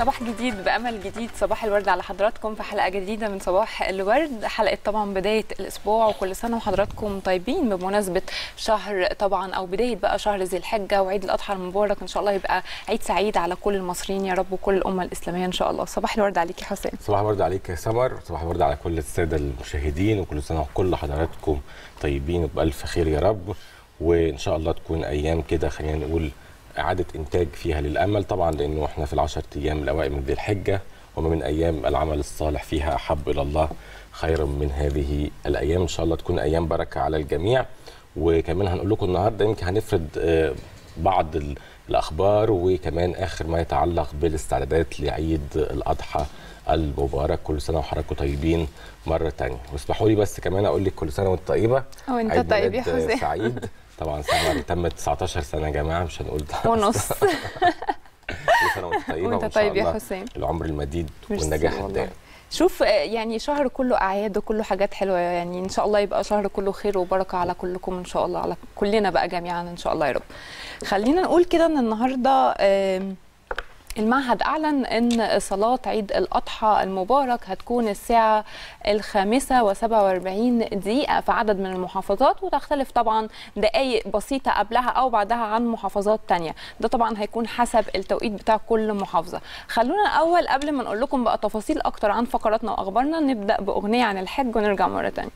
صباح جديد بأمل جديد صباح الورد على حضراتكم في حلقة جديدة من صباح الورد حلقة طبعا بداية الأسبوع وكل سنة وحضراتكم طيبين بمناسبة شهر طبعا أو بداية بقى شهر ذي الحجة وعيد الأضحى المبارك إن شاء الله يبقى عيد سعيد على كل المصريين يا رب وكل الأمة الإسلامية إن شاء الله صباح الورد عليك يا حسين صباح الورد عليك يا سمر صباح الورد على كل الساده المشاهدين وكل سنه وكل حضراتكم طيبين وبالف خير يا رب وان شاء الله تكون ايام كده خلينا نقول اعاده انتاج فيها للامل طبعا لانه احنا في العشر ايام الاوائل من ذي الحجه وما من ايام العمل الصالح فيها احب الى الله خيرا من هذه الايام ان شاء الله تكون ايام بركه على الجميع وكمان هنقول لكم النهارده يمكن هنفرد آه، بعض ال- الاخبار وكمان اخر ما يتعلق بالاستعدادات لعيد الاضحى المبارك كل سنه وحضراتكم طيبين مره تانية واسمحوا لي بس كمان اقول لك كل سنه وانت طيبه وأنت عيد طيب يا ميلاد حسين. سعيد طبعا سمر تمت 19 سنه يا جماعه مش هنقول ده ونص كل سنه وانت طيبه وأنت وإن شاء طيب يا الله حسين العمر المديد ميرسي والنجاح والله. الدائم شوف آه، يعني شهر كله اعياد وكله حاجات حلوه يعني ان شاء الله يبقى شهر كله خير وبركه على كلكم ان شاء الله على كلنا بقى جميعا ان شاء الله يا رب خلينا نقول كده ان النهارده آم، المعهد أعلن أن صلاة عيد الأضحى المبارك هتكون الساعة الخامسة وسبعة واربعين دقيقة في عدد من المحافظات وتختلف طبعا دقايق بسيطة قبلها أو بعدها عن محافظات تانية ده طبعا هيكون حسب التوقيت بتاع كل محافظة خلونا الأول قبل ما نقول لكم بقى تفاصيل أكتر عن فقراتنا وأخبارنا نبدأ بأغنية عن الحج ونرجع مرة تانية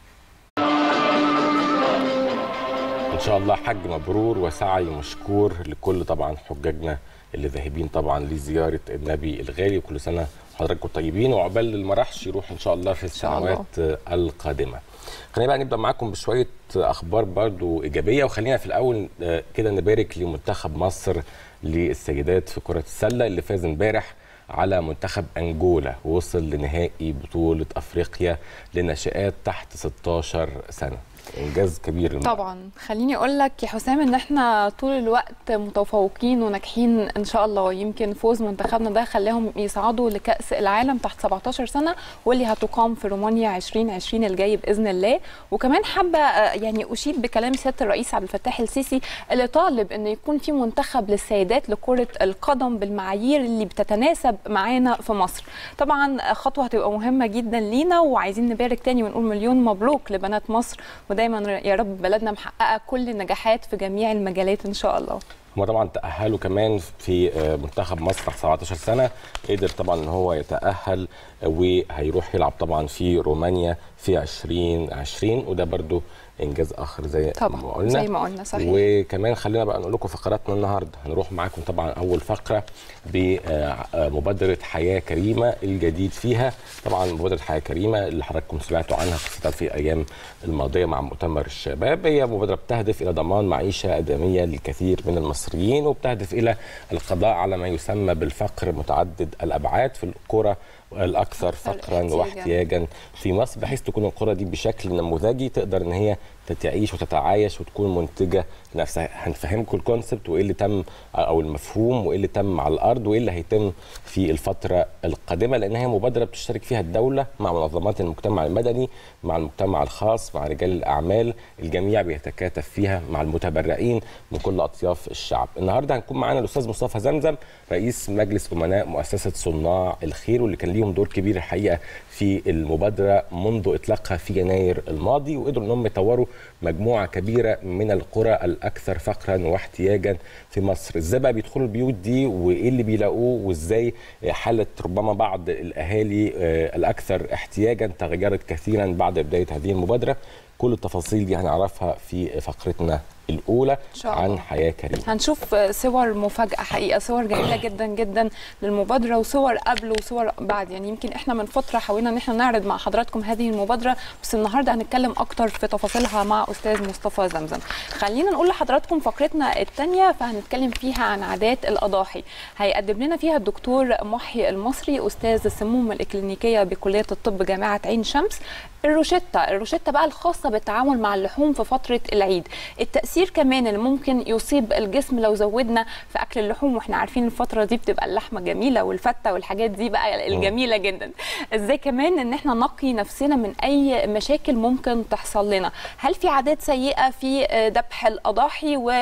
ان شاء الله حج مبرور وسعي مشكور لكل طبعا حجاجنا اللي ذاهبين طبعا لزياره النبي الغالي وكل سنه وحضراتكم طيبين وعقبال اللي ما راحش يروح ان شاء الله في شاء الله. السنوات القادمه. خلينا بقى نبدا معاكم بشويه اخبار برضو ايجابيه وخلينا في الاول آه، كده نبارك لمنتخب مصر للسيدات في كره السله اللي فاز امبارح على منتخب انجولا ووصل لنهائي بطوله افريقيا لناشئات تحت 16 سنه. انجاز كبير المرة. طبعا خليني اقول لك يا حسام ان احنا طول الوقت متفوقين وناجحين ان شاء الله يمكن فوز منتخبنا ده خلاهم يصعدوا لكاس العالم تحت 17 سنه واللي هتقام في رومانيا 2020 الجاي باذن الله وكمان حابه آه، يعني اشيد بكلام سياده الرئيس عبد الفتاح السيسي اللي طالب ان يكون في منتخب للسيدات لكره القدم بالمعايير اللي بتتناسب معانا في مصر طبعا خطوه هتبقى مهمه جدا لينا وعايزين نبارك تاني ونقول مليون مبروك لبنات مصر ودايما يا رب بلدنا محققه كل النجاحات في جميع المجالات ان شاء الله هم طبعا تأهلوا كمان في آه، منتخب مصر تحت 17 سنة قدر طبعا ان هو يتأهل آه، وهيروح يلعب طبعا في رومانيا في 2020 وده برضو انجاز اخر زي ما طبعا قلنا زي ما قلنا صحيح وكمان خلينا بقى نقول لكم فقراتنا النهارده هنروح معاكم طبعا اول فقره بمبادره حياه كريمه الجديد فيها طبعا مبادره حياه كريمه اللي حضراتكم سمعتوا عنها خاصه في الايام الماضيه مع مؤتمر الشباب هي مبادره بتهدف الى ضمان معيشه ادميه للكثير من المصريين وبتهدف الى القضاء على ما يسمى بالفقر متعدد الابعاد في القرى الاكثر فقرا احتياجاً. واحتياجا في مصر بحيث تكون القرى دي بشكل نموذجي تقدر ان هي تعيش وتتعايش وتكون منتجه لنفسها هنفهمكم الكونسبت وايه اللي تم او المفهوم وايه اللي تم على الارض وايه اللي هيتم في الفتره القادمه لان هي مبادره بتشترك فيها الدوله مع منظمات المجتمع المدني مع المجتمع الخاص مع رجال الاعمال الجميع بيتكاتف فيها مع المتبرعين من كل اطياف الشعب النهارده هنكون معانا الاستاذ مصطفى زمزم رئيس مجلس امناء مؤسسه صناع الخير واللي كان ليهم دور كبير الحقيقه في المبادره منذ اطلاقها في يناير الماضي وقدروا انهم يطوروا مجموعه كبيره من القرى الاكثر فقرا واحتياجا في مصر ازاي بقى بيدخلوا البيوت دي وايه اللي بيلاقوه وازاي حاله ربما بعض الاهالي آه، الاكثر احتياجا تغيرت كثيرا بعد بدايه هذه المبادره كل التفاصيل دي هنعرفها في فقرتنا الاولى إن شاء الله. عن حياه كريمه هنشوف صور مفاجأة حقيقة صور جميلة جدا جدا للمبادرة وصور قبل وصور بعد يعني يمكن احنا من فترة حاولنا ان احنا نعرض مع حضراتكم هذه المبادرة بس النهاردة هنتكلم اكتر في تفاصيلها مع استاذ مصطفى زمزم خلينا نقول لحضراتكم فقرتنا الثانية فهنتكلم فيها عن عادات الأضاحي هيقدم لنا فيها الدكتور محي المصري استاذ السموم الإكلينيكية بكلية الطب جامعة عين شمس الروشتة الروشتة بقى الخاصة الخاصه بالتعامل مع اللحوم في فتره العيد التاثير كمان اللي ممكن يصيب الجسم لو زودنا في اكل اللحوم واحنا عارفين الفتره دي بتبقى اللحمه جميله والفته والحاجات دي بقى الجميله جدا ازاي كمان ان احنا نقي نفسنا من اي مشاكل ممكن تحصل لنا هل في عادات سيئه في ذبح الاضاحي و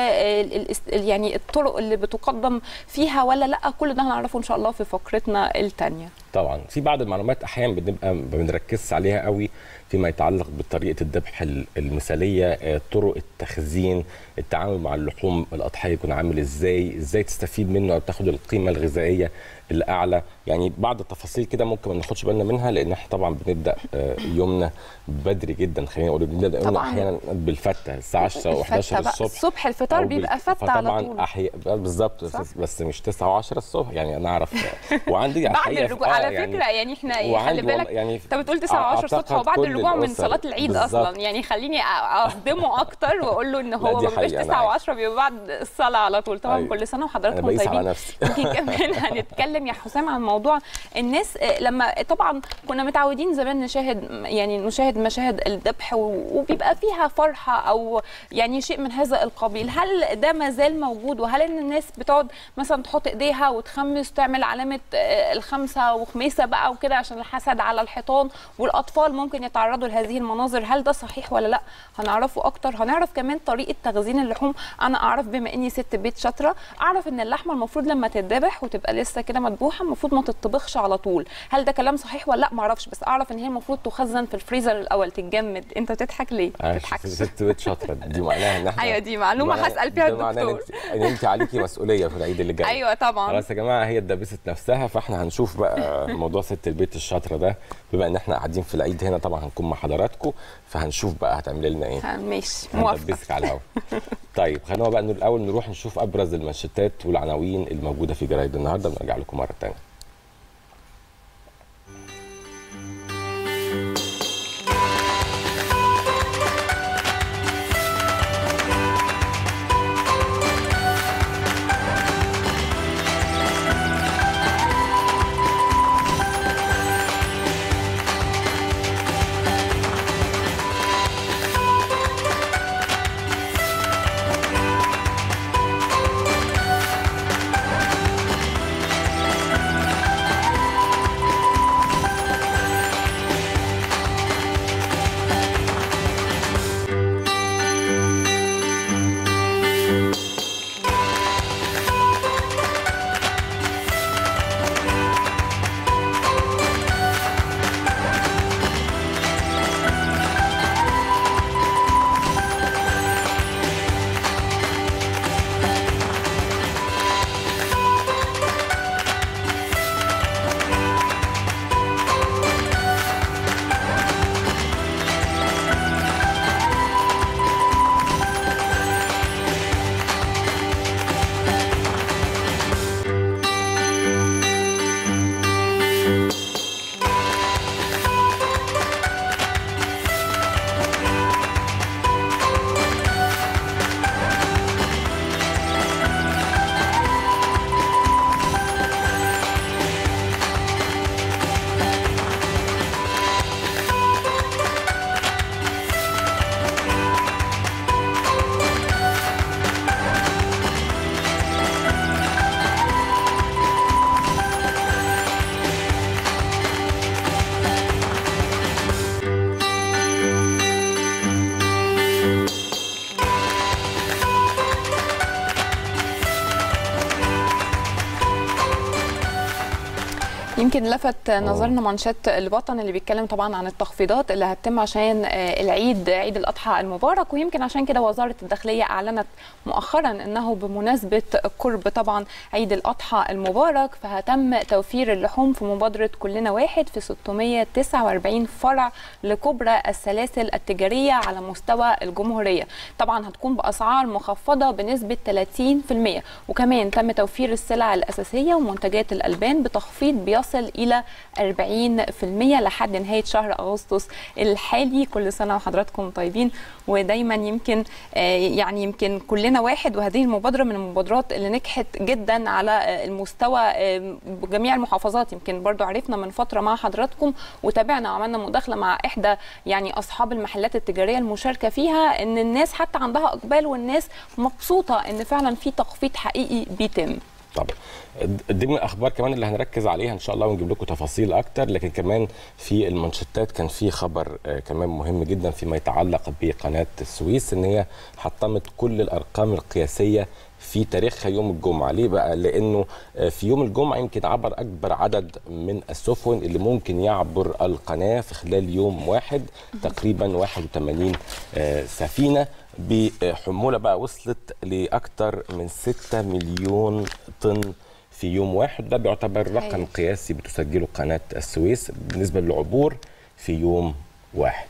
يعني الطرق اللي بتقدم فيها ولا لا كل ده هنعرفه ان شاء الله في فقرتنا الثانيه طبعا في بعض المعلومات احيانا بنبقى ما بنركزش عليها قوي فيما يتعلق بطريقه الذبح المثاليه طرق التخزين التعامل مع اللحوم الاضحيه يكون عامل ازاي ازاي تستفيد منه او تاخد القيمه الغذائيه الاعلى يعني بعض التفاصيل كده ممكن ما ناخدش بالنا منها لان احنا طبعا بنبدا يومنا بدري جدا خلينا نقول بنبدا يومنا احيانا بالفته الساعه 10 و11 الصبح الصبح الفطار بيبقى فته على طول أحي... بالظبط بس مش 9 و10 الصبح يعني انا اعرف وعندي بعد الرجوع على فكره يعني, يعني احنا خلي بالك يعني انت بتقول 9 و10 الصبح وبعد الرجوع من صلاه العيد بالزبط. اصلا يعني خليني اصدمه اكتر واقول له ان هو مش 9 و10 بيبقى بعد الصلاه على طول طبعا أيوة. كل سنه وحضراتكم طيبين يمكن كمان هنتكلم يا حسام عن موضوع الناس لما طبعا كنا متعودين زمان نشاهد يعني نشاهد مشاهد الذبح وبيبقى فيها فرحه او يعني شيء من هذا القبيل هل ده ما زال موجود وهل ان الناس بتقعد مثلا تحط ايديها وتخمس تعمل علامه الخمسه وخميسه بقى وكده عشان الحسد على الحيطان والاطفال ممكن يتعرضوا لهذه المناظر هل ده صحيح ولا لا هنعرفه اكتر هنعرف كمان طريقه تخزين اللحوم انا اعرف بما اني ست بيت شاطره اعرف ان اللحمه المفروض لما تتذبح وتبقى لسه كده مذبوحه المفروض ما تطبخش على طول هل ده كلام صحيح ولا لا ما اعرفش بس اعرف ان هي المفروض تخزن في الفريزر الاول تتجمد انت بتضحك ليه بتضحك ست بيت شاطره دي معناها ان احنا ايوه دي معلومه هسال فيها الدكتور ان انت عليكي مسؤوليه في العيد اللي جاي ايوه طبعا خلاص يا جماعه هي اتدبست نفسها فاحنا هنشوف بقى موضوع ست البيت الشاطره ده بما ان احنا قاعدين في العيد هنا طبعا هنكون مع حضراتكم فهنشوف بقى هتعملي لنا ايه ماشي موافقه على الهوا طيب خلينا بقى الاول نروح نشوف ابرز المانشيتات والعناوين الموجوده في جرايد النهارده ونرجع لكم مره ثانيه يمكن لفت نظرنا منشات الوطن اللي بيتكلم طبعا عن التخفيضات اللي هتتم عشان العيد عيد الاضحى المبارك ويمكن عشان كده وزاره الداخليه اعلنت مؤخرا انه بمناسبه قرب طبعا عيد الاضحى المبارك فهتم توفير اللحوم في مبادره كلنا واحد في 649 فرع لكبرى السلاسل التجاريه على مستوى الجمهوريه طبعا هتكون باسعار مخفضه بنسبه 30% وكمان تم توفير السلع الاساسيه ومنتجات الالبان بتخفيض بيصل بيصل الى 40% لحد نهايه شهر اغسطس الحالي كل سنه وحضراتكم طيبين ودايما يمكن آه، يعني يمكن كلنا واحد وهذه المبادره من المبادرات اللي نجحت جدا على آه، المستوى آه، بجميع المحافظات يمكن برضو عرفنا من فتره مع حضراتكم وتابعنا وعملنا مداخله مع احدى يعني اصحاب المحلات التجاريه المشاركه فيها ان الناس حتى عندها اقبال والناس مبسوطه ان فعلا في تخفيض حقيقي بيتم طبعا دي من الاخبار كمان اللي هنركز عليها ان شاء الله ونجيب لكم تفاصيل اكتر لكن كمان في المانشيتات كان في خبر آه، كمان مهم جدا فيما يتعلق بقناه السويس ان هي حطمت كل الارقام القياسيه في تاريخها يوم الجمعه ليه بقى لانه آه، في يوم الجمعه يمكن عبر اكبر عدد من السفن اللي ممكن يعبر القناه في خلال يوم واحد تقريبا 81 آه، سفينه بحموله بقى وصلت لاكثر من 6 مليون طن في يوم واحد ده بيعتبر رقم هايل. قياسي بتسجله قناه السويس بالنسبه للعبور في يوم واحد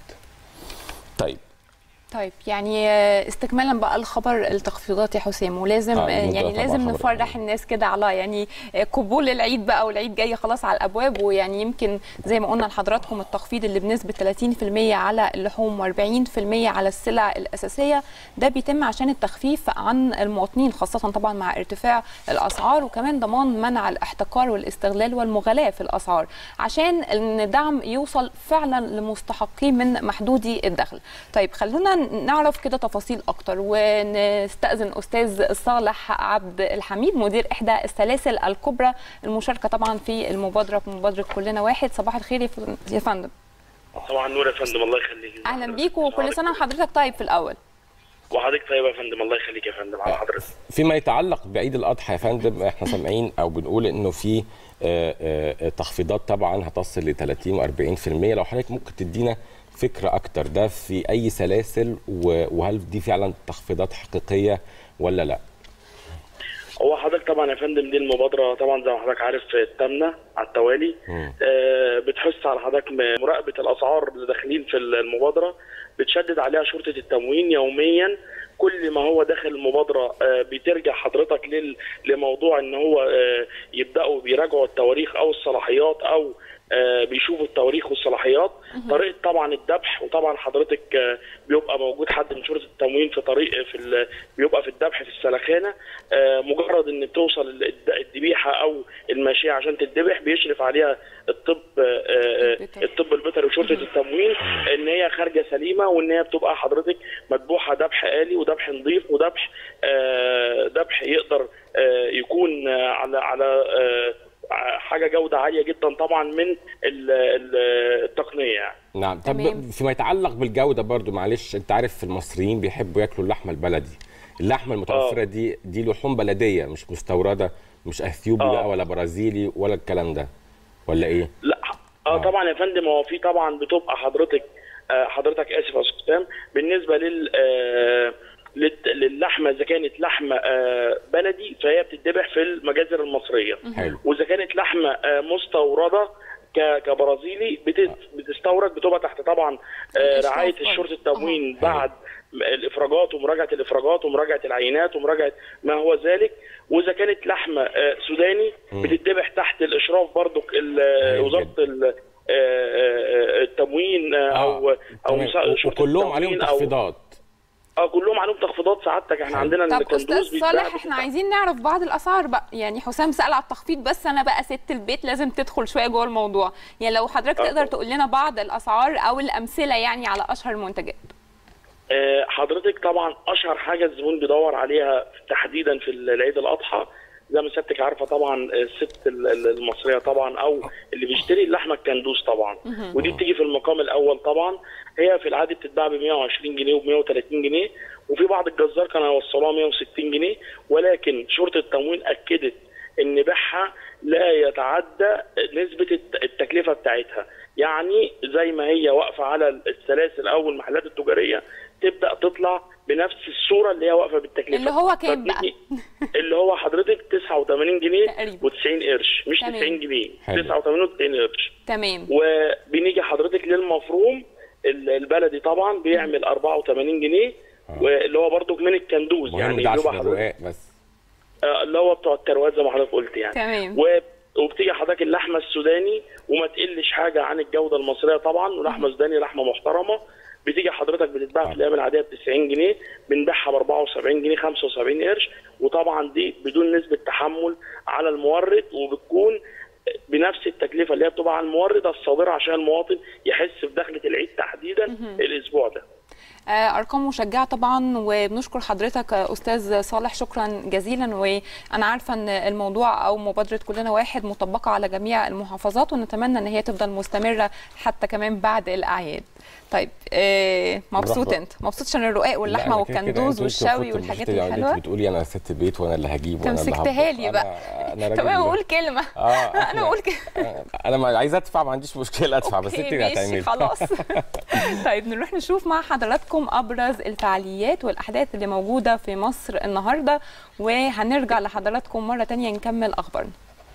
طيب طيب يعني آه، استكمالا بقى الخبر التخفيضات يا حسام ولازم آه، آه، الموضوع يعني طبعاً لازم خبر نفرح مهم. الناس كده على يعني آه، قبول العيد بقى والعيد جاي خلاص على الابواب ويعني يمكن زي ما قلنا لحضراتكم التخفيض اللي بنسبه 30% على اللحوم و40% على السلع الاساسيه ده بيتم عشان التخفيف عن المواطنين خاصه طبعا مع ارتفاع الاسعار وكمان ضمان منع الاحتكار والاستغلال والمغالاه في الاسعار عشان ان الدعم يوصل فعلا لمستحقيه من محدودي الدخل طيب خلونا نعرف كده تفاصيل اكتر ونستاذن استاذ صالح عبد الحميد مدير احدى السلاسل الكبرى المشاركه طبعا في المبادره في مبادره كلنا واحد صباح الخير يا فن- يا فندم طبعا نور يا فندم الله يخليك اهلا بيك وكل سنه وحضرتك طيب في الاول وحضرتك طيب يا فندم الله يخليك يا فندم على حضرتك فيما يتعلق بعيد الاضحى يا فندم احنا سامعين او بنقول انه في آه، آه، تخفيضات طبعا هتصل ل 30 و40% لو حضرتك ممكن تدينا فكره اكتر ده في اي سلاسل و- وهل دي فعلا تخفيضات حقيقيه ولا لا؟ هو حضرتك طبعا يا فندم دي المبادره طبعا زي ما حضرتك عارف التامنه على التوالي مم. آه بتحث على حضرتك م- مراقبه الاسعار اللي داخلين في المبادره بتشدد عليها شرطه التموين يوميا كل ما هو داخل المبادره آه بترجع حضرتك لل- لموضوع ان هو آه يبداوا بيراجعوا التواريخ او الصلاحيات او آه، بيشوفوا التواريخ والصلاحيات طريقه طبعا الذبح وطبعا حضرتك آه، بيبقى موجود حد من شرطه التموين في طريق في ال- بيبقى في الذبح في السلخانه آه، مجرد ان بتوصل الد- الذبيحه او الماشيه عشان تتذبح بيشرف عليها الطب آه، آه، البيطري. الطب البيطري وشرطه التموين ان هي خارجه سليمه وان هي بتبقى حضرتك مذبوحه ذبح آلي وذبح نظيف وذبح آه، ذبح يقدر آه، يكون آه، على على آه، حاجه جوده عاليه جدا طبعا من ال- ال- التقنيه يعني نعم طب تمام. فيما يتعلق بالجوده برضو معلش انت عارف المصريين بيحبوا ياكلوا اللحمه البلدي اللحمه المتوفره آه. دي دي لحوم بلديه مش مستورده مش اثيوبي آه. بقى ولا برازيلي ولا الكلام ده ولا ايه؟ لا اه طبعا يا فندم هو في طبعا بتبقى حضرتك آه حضرتك اسف يا استاذ حسام بالنسبه لل آه للت- للحمه اذا كانت لحمه آه بلدي فهي بتتذبح في المجازر المصريه حلو واذا كانت لحمه آه مستورده ك- كبرازيلي بت- بتستورد بتبقى تحت طبعا آه الإشراف رعايه برضه. الشرطه التموين أها. بعد الافراجات ومراجعه الافراجات ومراجعه العينات ومراجعه ما هو ذلك واذا كانت لحمه آه، سوداني مم. بتتذبح تحت الاشراف برضو ال- هايل وزاره جدا. ال- آه، آه، التموين آه، او او تمام. مسا- شرطة وكلهم عليهم التموين أو- تخفيضات اه كلهم عليهم تخفيضات سعادتك احنا حلو. عندنا طب الكندوز استاذ بيتباع صالح ب احنا عايزين نعرف بعض الاسعار بقى يعني حسام سال على التخفيض بس انا بقى ست البيت لازم تدخل شويه جوه الموضوع يعني لو حضرتك آه. تقدر تقول لنا بعض الاسعار او الامثله يعني على اشهر المنتجات آه، حضرتك طبعا اشهر حاجه الزبون بيدور عليها تحديدا في العيد الاضحى زي ما سيادتك عارفه طبعا الست ال- ال- المصريه طبعا او اللي بيشتري اللحمه الكندوز طبعا ودي بتيجي في المقام الاول طبعا هي في العادي بتتباع ب 120 جنيه وب 130 جنيه وفي بعض الجزار كانوا يوصلوها 160 جنيه ولكن شرطه التموين اكدت ان بيعها لا يتعدى نسبه الت- التكلفه بتاعتها يعني زي ما هي واقفه على السلاسل او المحلات التجاريه تبدا تطلع بنفس الصوره اللي هي واقفه بالتكلفه اللي هو كام بقى؟ فبنيجي- اللي هو حضرتك 89 جنيه تقريبا. و90 قرش مش تمام. 90 جنيه حلو. 89 و90 قرش تمام وبنيجي حضرتك للمفروم ال- البلدي طبعا بيعمل 84 جنيه واللي هو برضو من الكندوز مهم يعني ده عشان بيبقى حضرتك الرقاق بس آه، اللي هو بتوع التروات زي ما حضرتك قلت يعني تمام. وبتيجي حضرتك اللحمه السوداني وما تقلش حاجه عن الجوده المصريه طبعا ولحمه سوداني لحمه محترمه بتيجي حضرتك بتتباع في الايام العاديه ب 90 جنيه بنبيعها ب 74 جنيه 75 قرش وطبعا دي بدون نسبه تحمل على المورد وبتكون بنفس التكلفه اللي هي بتبقى على المورد الصادره عشان المواطن يحس بدخله العيد تحديدا الاسبوع ده. آه، ارقام مشجعه طبعا وبنشكر حضرتك آه، استاذ صالح شكرا جزيلا وانا عارفه ان الموضوع او مبادره كلنا واحد مطبقه على جميع المحافظات ونتمنى ان هي تفضل مستمره حتى كمان بعد الاعياد طيب آه، مبسوط بقى. انت مبسوط عشان الرقاق واللحمه لا، أنا كده كده والكندوز أنت وأنت والشوي المفروض والحاجات تنبسطي، يعني الحلوه انت بتقولي انا ست بيت وانا اللي هجيب انت وانا اللي مسكتها هطبخ. لي بقى انا انا راجل تمام قول كلمه اه انا اقول كده انا ما عايز ادفع ما عنديش مشكله ادفع بس انت أوكي، اللي ماشي هتعملي خلاص طيب نروح نشوف مع حضراتكم ابرز الفعاليات والاحداث اللي موجوده في مصر النهارده وهنرجع لحضراتكم مره تانية نكمل اخبارنا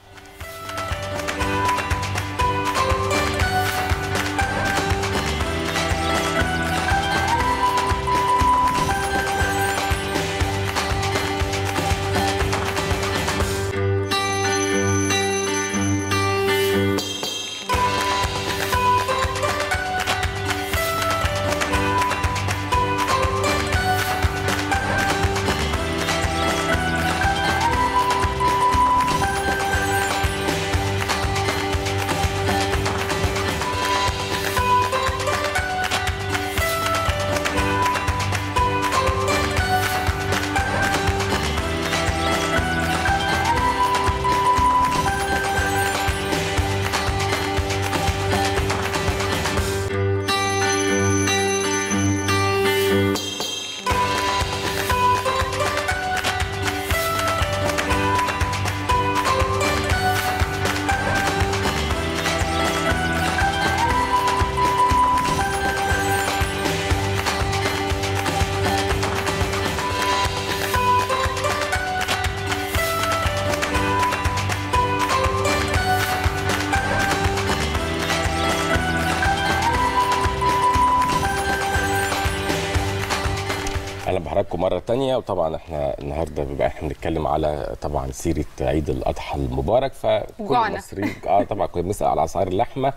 اهلا بحضراتكم مره تانية وطبعا احنا النهارده بيبقى احنا بنتكلم على طبعا سيره عيد الاضحى المبارك فكل وجوعنا. المصريين اه طبعا كنا بنسال على اسعار اللحمه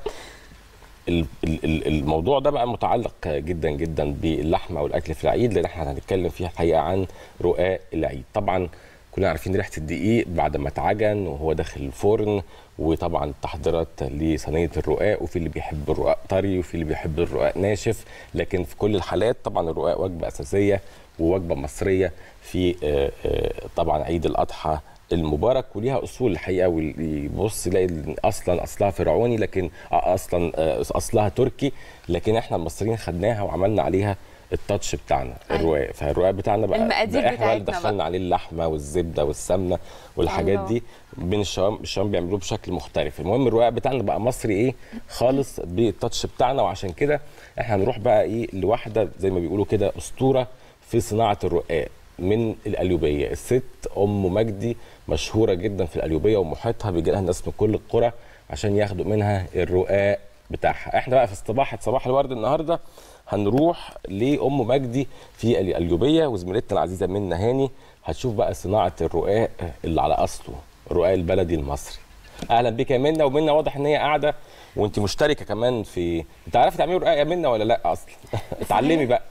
ال- ال- ال- الموضوع ده بقى متعلق جدا جدا باللحمه والاكل في العيد لان احنا هنتكلم فيها الحقيقه عن رقاق العيد طبعا كلنا عارفين ريحه الدقيق بعد ما اتعجن وهو داخل الفرن وطبعا التحضيرات لصينيه الرقاق وفي اللي بيحب الرقاق طري وفي اللي بيحب الرقاق ناشف لكن في كل الحالات طبعا الرقاق وجبه اساسيه ووجبه مصريه في آه، آه، طبعا عيد الاضحى المبارك وليها اصول الحقيقه واللي يبص يلاقي إن اصلا اصلها فرعوني لكن آه، اصلا آه، اصلها تركي لكن احنا المصريين خدناها وعملنا عليها التاتش بتاعنا أيوة. الرقاق فالرقاق بتاعنا بقى المقادير بقى احنا بقى اللي بتاعتنا دخلنا عليه اللحمه والزبده والسمنه والحاجات الله. دي بين الشوام الشوام بيعملوه بشكل مختلف المهم الرقاق بتاعنا بقى مصري ايه خالص بالتاتش بتاعنا وعشان كده احنا هنروح بقى ايه لواحده زي ما بيقولوا كده اسطوره في صناعه الرقاق من القليوبيه الست ام مجدي مشهوره جدا في القليوبيه ومحيطها بيجي لها ناس من كل القرى عشان ياخدوا منها الرقاق بتاعها احنا بقى في استباحه صباح الورد النهارده هنروح لام مجدي في القليوبيه وزميلتنا العزيزه منى هاني هتشوف بقى صناعه الرقاق اللي على اصله الرقاق البلدي المصري اهلا بك يا منى ومنى واضح ان هي قاعده وانت مشتركه كمان في بتعرفي تعملي رقاق يا منى ولا لا اصلا اتعلمي بقى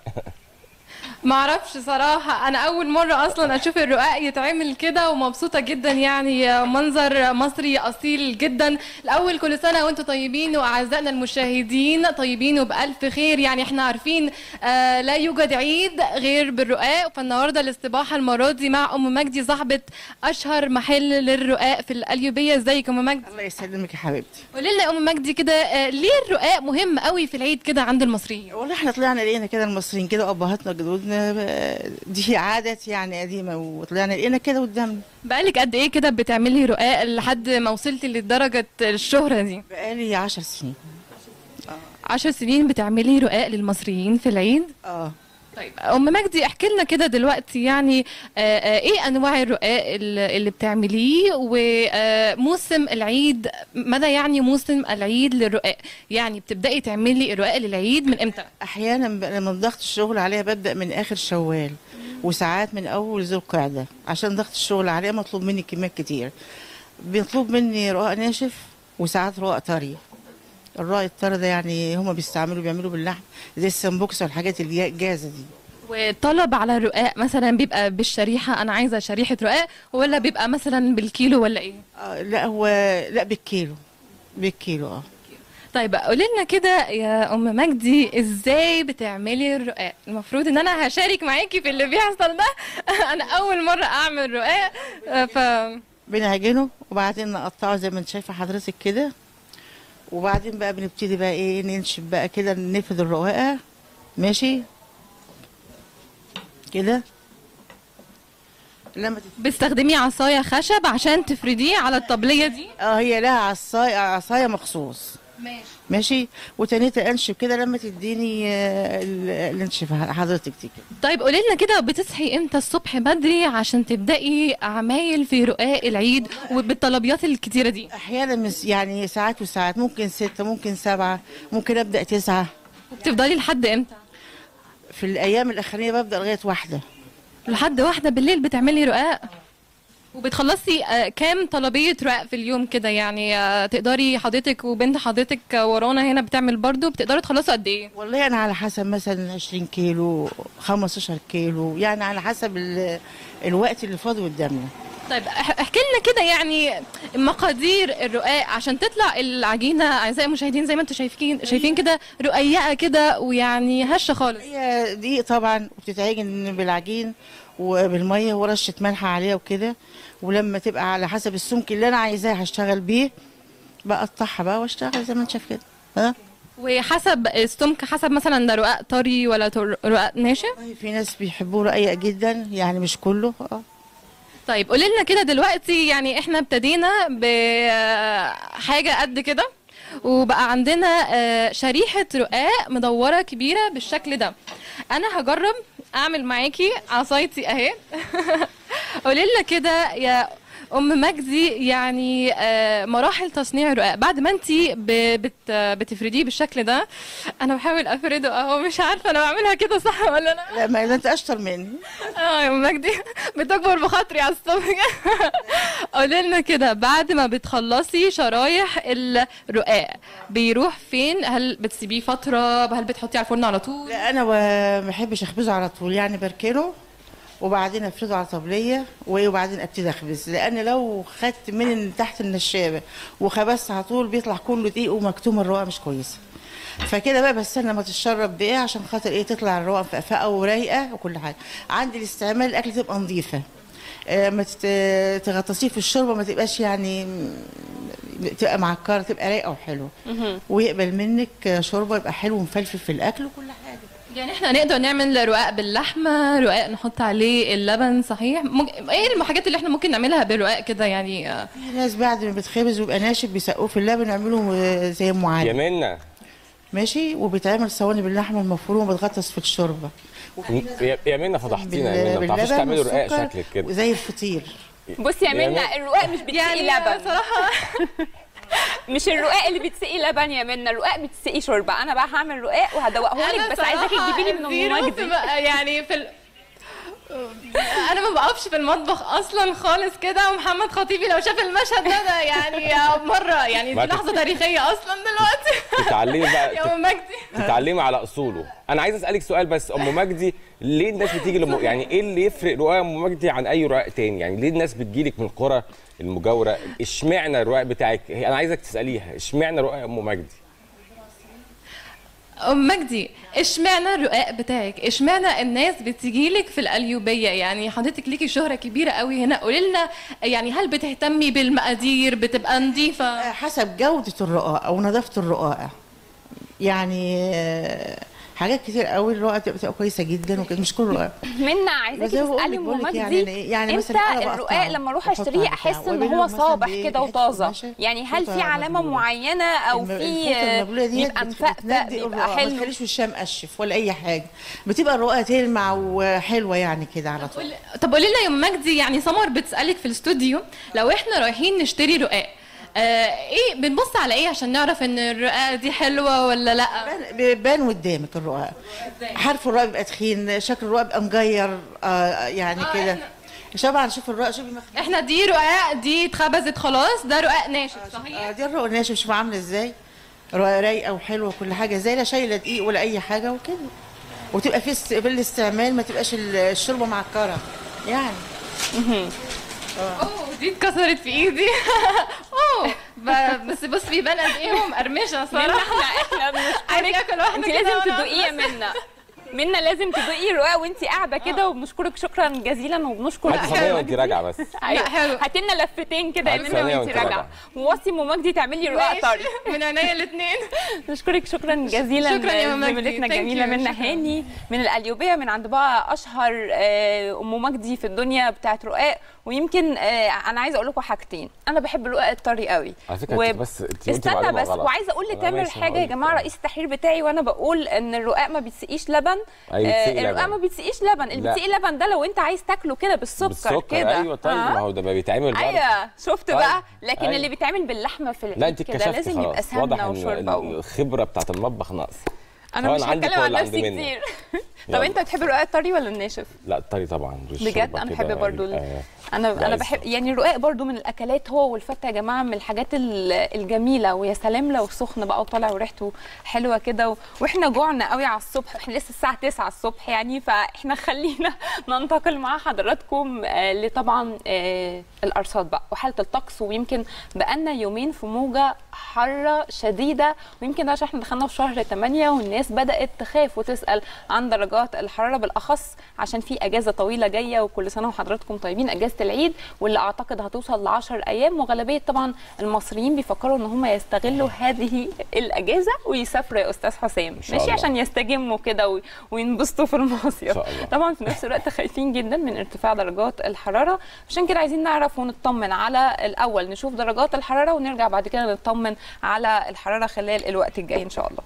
ما اعرفش صراحة أنا أول مرة أصلا أشوف الرقاق يتعمل كده ومبسوطة جدا يعني منظر مصري أصيل جدا الأول كل سنة وأنتم طيبين وأعزائنا المشاهدين طيبين وبألف خير يعني إحنا عارفين آه لا يوجد عيد غير بالرقاق فالنهاردة الاستباحة المرة دي مع أم مجدي صاحبة أشهر محل للرقاق في القليوبية ازيك يا أم مجدي الله يسلمك يا حبيبتي قولي لنا يا أم مجدي كده آه ليه الرقاق مهم قوي في العيد كده عند المصريين والله احنا طلعنا لقينا كده المصريين كده وابهاتنا وجدودنا آه، دي عادات يعني قديمه وطلعنا لقينا كده قدامنا بقالك قد ايه كده بتعملي رقاق لحد ما وصلتي لدرجة الشهرة دي بقالي عشر سنين عشر سنين بتعملي رقاق للمصريين في العيد اه طيب ام مجدي احكي لنا كده دلوقتي يعني آه، آه، ايه انواع الرقاق اللي اللي بتعمليه وموسم العيد ماذا يعني موسم العيد للرقاق يعني بتبداي تعملي الرقاق للعيد من امتى احيانا ب- لما ضغط الشغل عليها ببدا من اخر شوال وساعات من اول ذو القعده عشان ضغط الشغل عليها مطلوب مني كميات كتير بيطلب مني رقاق ناشف وساعات رقاق طري الرقاق الطري ده يعني هما بيستعملوا بيعملوا باللحم زي السمبوكس والحاجات اللي هي الجاهزه دي والطلب على الرقاق مثلا بيبقى بالشريحه انا عايزه شريحه رقاق ولا بيبقى مثلا بالكيلو ولا ايه آه لا هو لا بالكيلو بالكيلو اه طيب قولي لنا كده يا ام مجدي ازاي بتعملي الرقاق المفروض ان انا هشارك معاكي في اللي بيحصل ده انا اول مره اعمل رقاق آه، ف بنعجنه وبعدين نقطعه زي ما انت شايفه حضرتك كده وبعدين بقى بنبتدي بقى ايه ننشف بقى كده نفرد الرقاقه ماشي كده لما تت... بتستخدمي عصايه خشب عشان تفرديه على الطبليه دي اه هي لها عصايه عصايه مخصوص ماشي ماشي وتانية انشف كده لما تديني آه، ال- اللي انشفها حضرتك دي كده طيب قولي لنا كده بتصحي امتى الصبح بدري عشان تبدأي عمايل في رقاق العيد وبالطلبيات الكتيرة دي احيانا مس- يعني ساعات وساعات ممكن ستة ممكن سبعة ممكن ابدا تسعة وبتفضلي لحد امتى في الايام الاخرانيه ببدا لغايه واحدة لحد واحدة بالليل بتعملي رقاق وبتخلصي آه، كام طلبية رقاق في اليوم كده يعني آه، تقدري حضرتك وبنت حضرتك آه، ورانا هنا بتعمل برضو بتقدروا تخلصوا قد ايه والله انا على حسب مثلا 20 كيلو 15 كيلو يعني على حسب ال- الوقت اللي فاضي قدامنا طيب اح- احكي لنا كده يعني مقادير الرقاق عشان تطلع العجينة اعزائي المشاهدين زي ما انتم شايفين شايفين كده رقيقة كده ويعني هشة خالص هي دقيق طبعا وبتتعجن بالعجين وبالميه ورشه ملح عليها وكده ولما تبقى على حسب السمك اللي انا عايزاه هشتغل بيه بقطعها بقى واشتغل زي ما انت شايف كده ها وحسب السمك حسب مثلا ده رقاق طري ولا تر- رقاق ناشف والله في ناس بيحبوه رقيق جدا يعني مش كله اه طيب قولي لنا كده دلوقتي يعني احنا ابتدينا بحاجه قد كده وبقى عندنا آه، شريحه رقاق مدوره كبيره بالشكل ده انا هجرب اعمل معاكي عصايتي اهي قولي لنا كده يا ام مجدي يعني آه، مراحل تصنيع الرقاق بعد ما انت بت بتفرديه بالشكل ده انا بحاول افرده اهو مش عارفه انا بعملها كده صح ولا لا لا ما ده انت اشطر مني اه يا ام مجدي بتكبر بخاطري على الصبح قولي لنا كده بعد ما بتخلصي شرايح الرقاق بيروح فين هل بتسيبيه فتره هل بتحطيه على الفرن على طول لا انا ما بحبش اخبزه على طول يعني بركنه وبعدين افرده على طبليه وبعدين ابتدي اخبز لان لو خدت من تحت النشابه وخبزت على طول بيطلع كله دقيق ومكتوم الرقاق مش كويسه فكده بقى بستنى ما تتشرب دقيقه عشان خاطر ايه تطلع الرقاق مفقفقه ورايقه وكل حاجه عندي الاستعمال الاكل تبقى نظيفه آه، ما تت- تغطسيه في الشوربه ما تبقاش يعني م- تبقى معكره تبقى رايقه وحلوه ويقبل منك شوربه يبقى حلو ومفلفل في الاكل وكل حاجه يعني احنا نقدر نعمل رقاق باللحمه رقاق نحط عليه اللبن صحيح ممكن ايه الحاجات اللي احنا ممكن نعملها بالرقاق كده يعني آه، في ناس بعد ما بتخبز ويبقى ناشف بيسقوه في اللبن يعملوا آه، زي ام يا علي منى ماشي وبيتعمل صواني باللحمه المفرومه بتغطس في الشوربه يا- يا منى فضحتينا يا منى ما بتعرفيش باللبن تعملي رقاق والسكر شكلك كده زي الفطير بصي يا يعني- منى الرقاق مش بتسقي يعني لبن صراحه مش الرقاق اللي بتسقي لبن يا منى الرقاق بتسقي شوربه انا بقى هعمل رقاق وهدوقه لك بس عايزاكي صراحة تجيبي لي من ام زيرو مجدي في بقى يعني في ال... انا ما بقفش في المطبخ اصلا خالص كده ومحمد خطيبي لو شاف المشهد ده, ده يعني مره يعني دي ما تت- لحظه تاريخيه اصلا دلوقتي تتعلمي بقى يا ام مجدي تتعلمي على اصوله انا عايز اسالك سؤال بس ام مجدي ليه الناس بتيجي لم... يعني ايه اللي يفرق رقاق ام مجدي عن اي رقاق تاني يعني ليه الناس بتجيلك من القرى المجاوره اشمعنى الرقاق بتاعك هي- انا عايزك تساليها اشمعنى رقاق ام مجدي ام مجدي اشمعنى الرقاق بتاعك اشمعنى الناس بتجيلك في القليوبيه يعني حضرتك ليكي شهره كبيره قوي هنا قولي لنا يعني هل بتهتمي بالمقادير بتبقى نظيفه آه، حسب جوده الرقاق او نظافه الرقاقه يعني آه، حاجات كتير قوي الرقاقه بتبقى بتبقى كويسه جدا وكده مش كل رقاق منى عايزاكي زي ما بقول تسالي لك- ام بقول لك مجدي يعني- يعني مثلاً أنا امتى بقطعه الرقاق لما اروح وأحطه اشتريه على احس بتاع، ان وأعمله هو مثلاً صابح بإيه؟ كده بحتة وطازه قماشة يعني هل أحطها في على علامه المبلولة. معينه او الم- في الفوطة المبلولة ديت بيبقى بت- مفقفق بتندي بيبقى الرقاق، ما حلو تخليش وشها مقشف ولا اي حاجه بتبقى الرقاقه تلمع وحلوه يعني كده على طول قولي- طب قولي لنا يا ام مجدي يعني سمر بتسالك في الاستوديو لو احنا رايحين نشتري رقاق آه ايه بنبص على ايه عشان نعرف ان الرقاق دي حلوه ولا لا بان- بيبان قدامك الرقاق حرف الرقاق بيبقى تخين شكل الرقاق بيبقى مجير آه يعني آه، كده إحنا- شبع شوف الرق شوفي مخ احنا دي رقاق دي اتخبزت خلاص ده رقاق ناشف صحيح آه، دي الرق ناشف شوف عامله ازاي رق- رايقه وحلوه وكل حاجه زي لا شايله دقيق ولا اي حاجه وكده وتبقى في است- في الاستعمال ما تبقاش ال- الشوربه معكره يعني اوه دي اتكسرت في ايدي اوه ب- بس بص بيبان قد ايه هو مقرمشه صراحه احنا عايز اكل واحده انت كده لازم وأنا تدوقيه منا منا لازم تدوقي الرقاق وانت قاعده كده وبنشكرك شكرا جزيلا وبنشكر هات صينيه وانت راجعه بس ايوه حلو. هاتي لنا لفتين كده يا هات منى ثانية وانت وانت راجعه راجعة. ووصي ام مجدي تعملي رقاق طري ماشي. من عينيا الاثنين نشكرك شكرا جزيلا شكرا يا مجدي. زميلتنا Thank الجميله you. منى شكرا. هاني من القليوبيه من عند بقى اشهر آه، ام مجدي في الدنيا بتاعت رقاق ويمكن آه، انا عايزه اقول لكم حاجتين انا بحب الرقاق الطري قوي على فكره و- انت بس انت قلتي استنى معلومة بس غلط. وعايزه اقول آه، لتامر ماشي، حاجه يا هقولك. جماعه رئيس التحرير بتاعي وانا بقول ان الرقاق ما بيتسقيش لبن أي آه، بيتسقي الرقاق لبن. ما بيتسقيش لبن اللي لا. بيتسقي لبن ده لو انت عايز تاكله كده بالسكر, بالسكر كده ايوه طيب آه. ما هو ده بقى بيتعمل برضه ايوه شفت طيب. بقى لكن أيوة. اللي بيتعمل باللحمه في لا العيد انت كده اكتشفتي لازم يبقى خلاص واضح سمنه ان وشوربه و... الخبره بتاعت المطبخ ناقصه انا سواء مش عندك هتكلم عن ولا عند نفسي منى. كتير طب يلا. انت بتحب الرقاق الطري ولا الناشف لا الطري طبعا بجد بالشوربة انا كده بحب برضو ال- آه. انا لا، انا بحب لسه. يعني الرقاق برضو من الاكلات هو والفته يا جماعه من الحاجات ال- الجميله ويا سلام لو سخن بقى وطالع وريحته حلوه كده و... واحنا جوعنا قوي على الصبح احنا لسه الساعه 9 الصبح يعني فاحنا خلينا ننتقل مع حضراتكم آه، لطبعا آه، الارصاد بقى وحاله الطقس ويمكن بقالنا يومين في موجه حاره شديده ويمكن ده عشان احنا دخلنا في شهر 8 والناس بدات تخاف وتسال عن درجات الحراره بالاخص عشان في اجازه طويله جايه وكل سنه وحضراتكم طيبين اجازه العيد واللي اعتقد هتوصل ل 10 ايام وغالبيه طبعا المصريين بيفكروا ان هم يستغلوا هذه الاجازه ويسافروا يا استاذ حسام شاء ماشي الله. عشان يستجموا كده و- وينبسطوا في المصيف إن شاء الله. طبعا في نفس الوقت خايفين جدا من ارتفاع درجات الحراره عشان كده عايزين نعرف ونطمن على الاول نشوف درجات الحراره ونرجع بعد كده نطمن على الحراره خلال الوقت الجاي ان شاء الله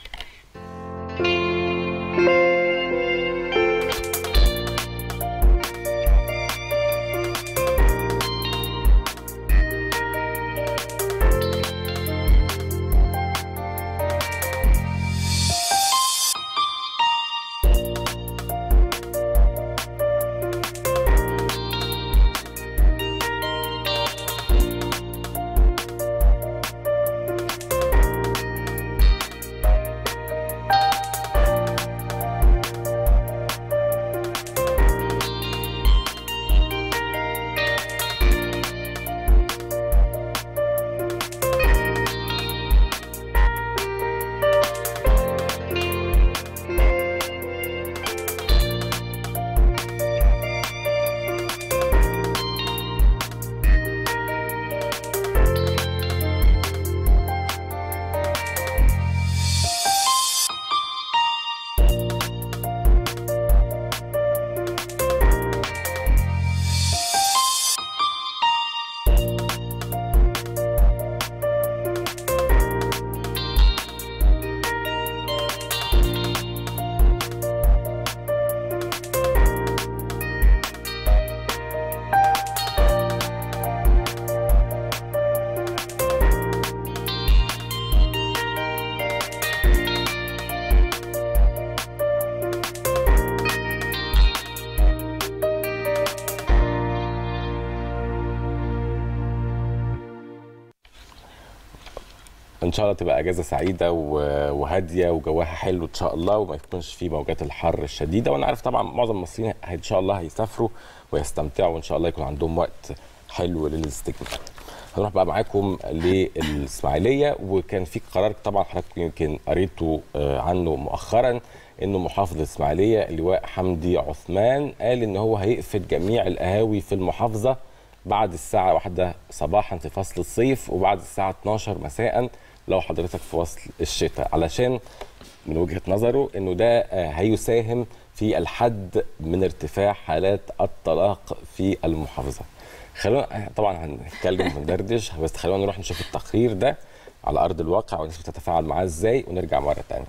ان شاء الله تبقى اجازه سعيده و- وهاديه وجواها حلو ان شاء الله وما يكونش في موجات الحر الشديده وانا عارف طبعا معظم المصريين ان شاء الله هيسافروا ويستمتعوا وان شاء الله يكون عندهم وقت حلو للاستجمام هنروح بقى معاكم للاسماعيليه وكان في قرار طبعا حضرتك يمكن قريته آه، عنه مؤخرا انه محافظ الاسماعيليه اللواء حمدي عثمان قال ان هو هيقفل جميع القهاوي في المحافظه بعد الساعة واحدة صباحا في فصل الصيف وبعد الساعة 12 مساء لو حضرتك في فصل الشتاء علشان من وجهة نظره انه ده آه، هيساهم في الحد من ارتفاع حالات الطلاق في المحافظة خلونا آه، طبعا هنتكلم وندردش بس خلونا نروح نشوف التقرير ده على ارض الواقع والناس بتتفاعل معاه ازاي ونرجع مرة تانية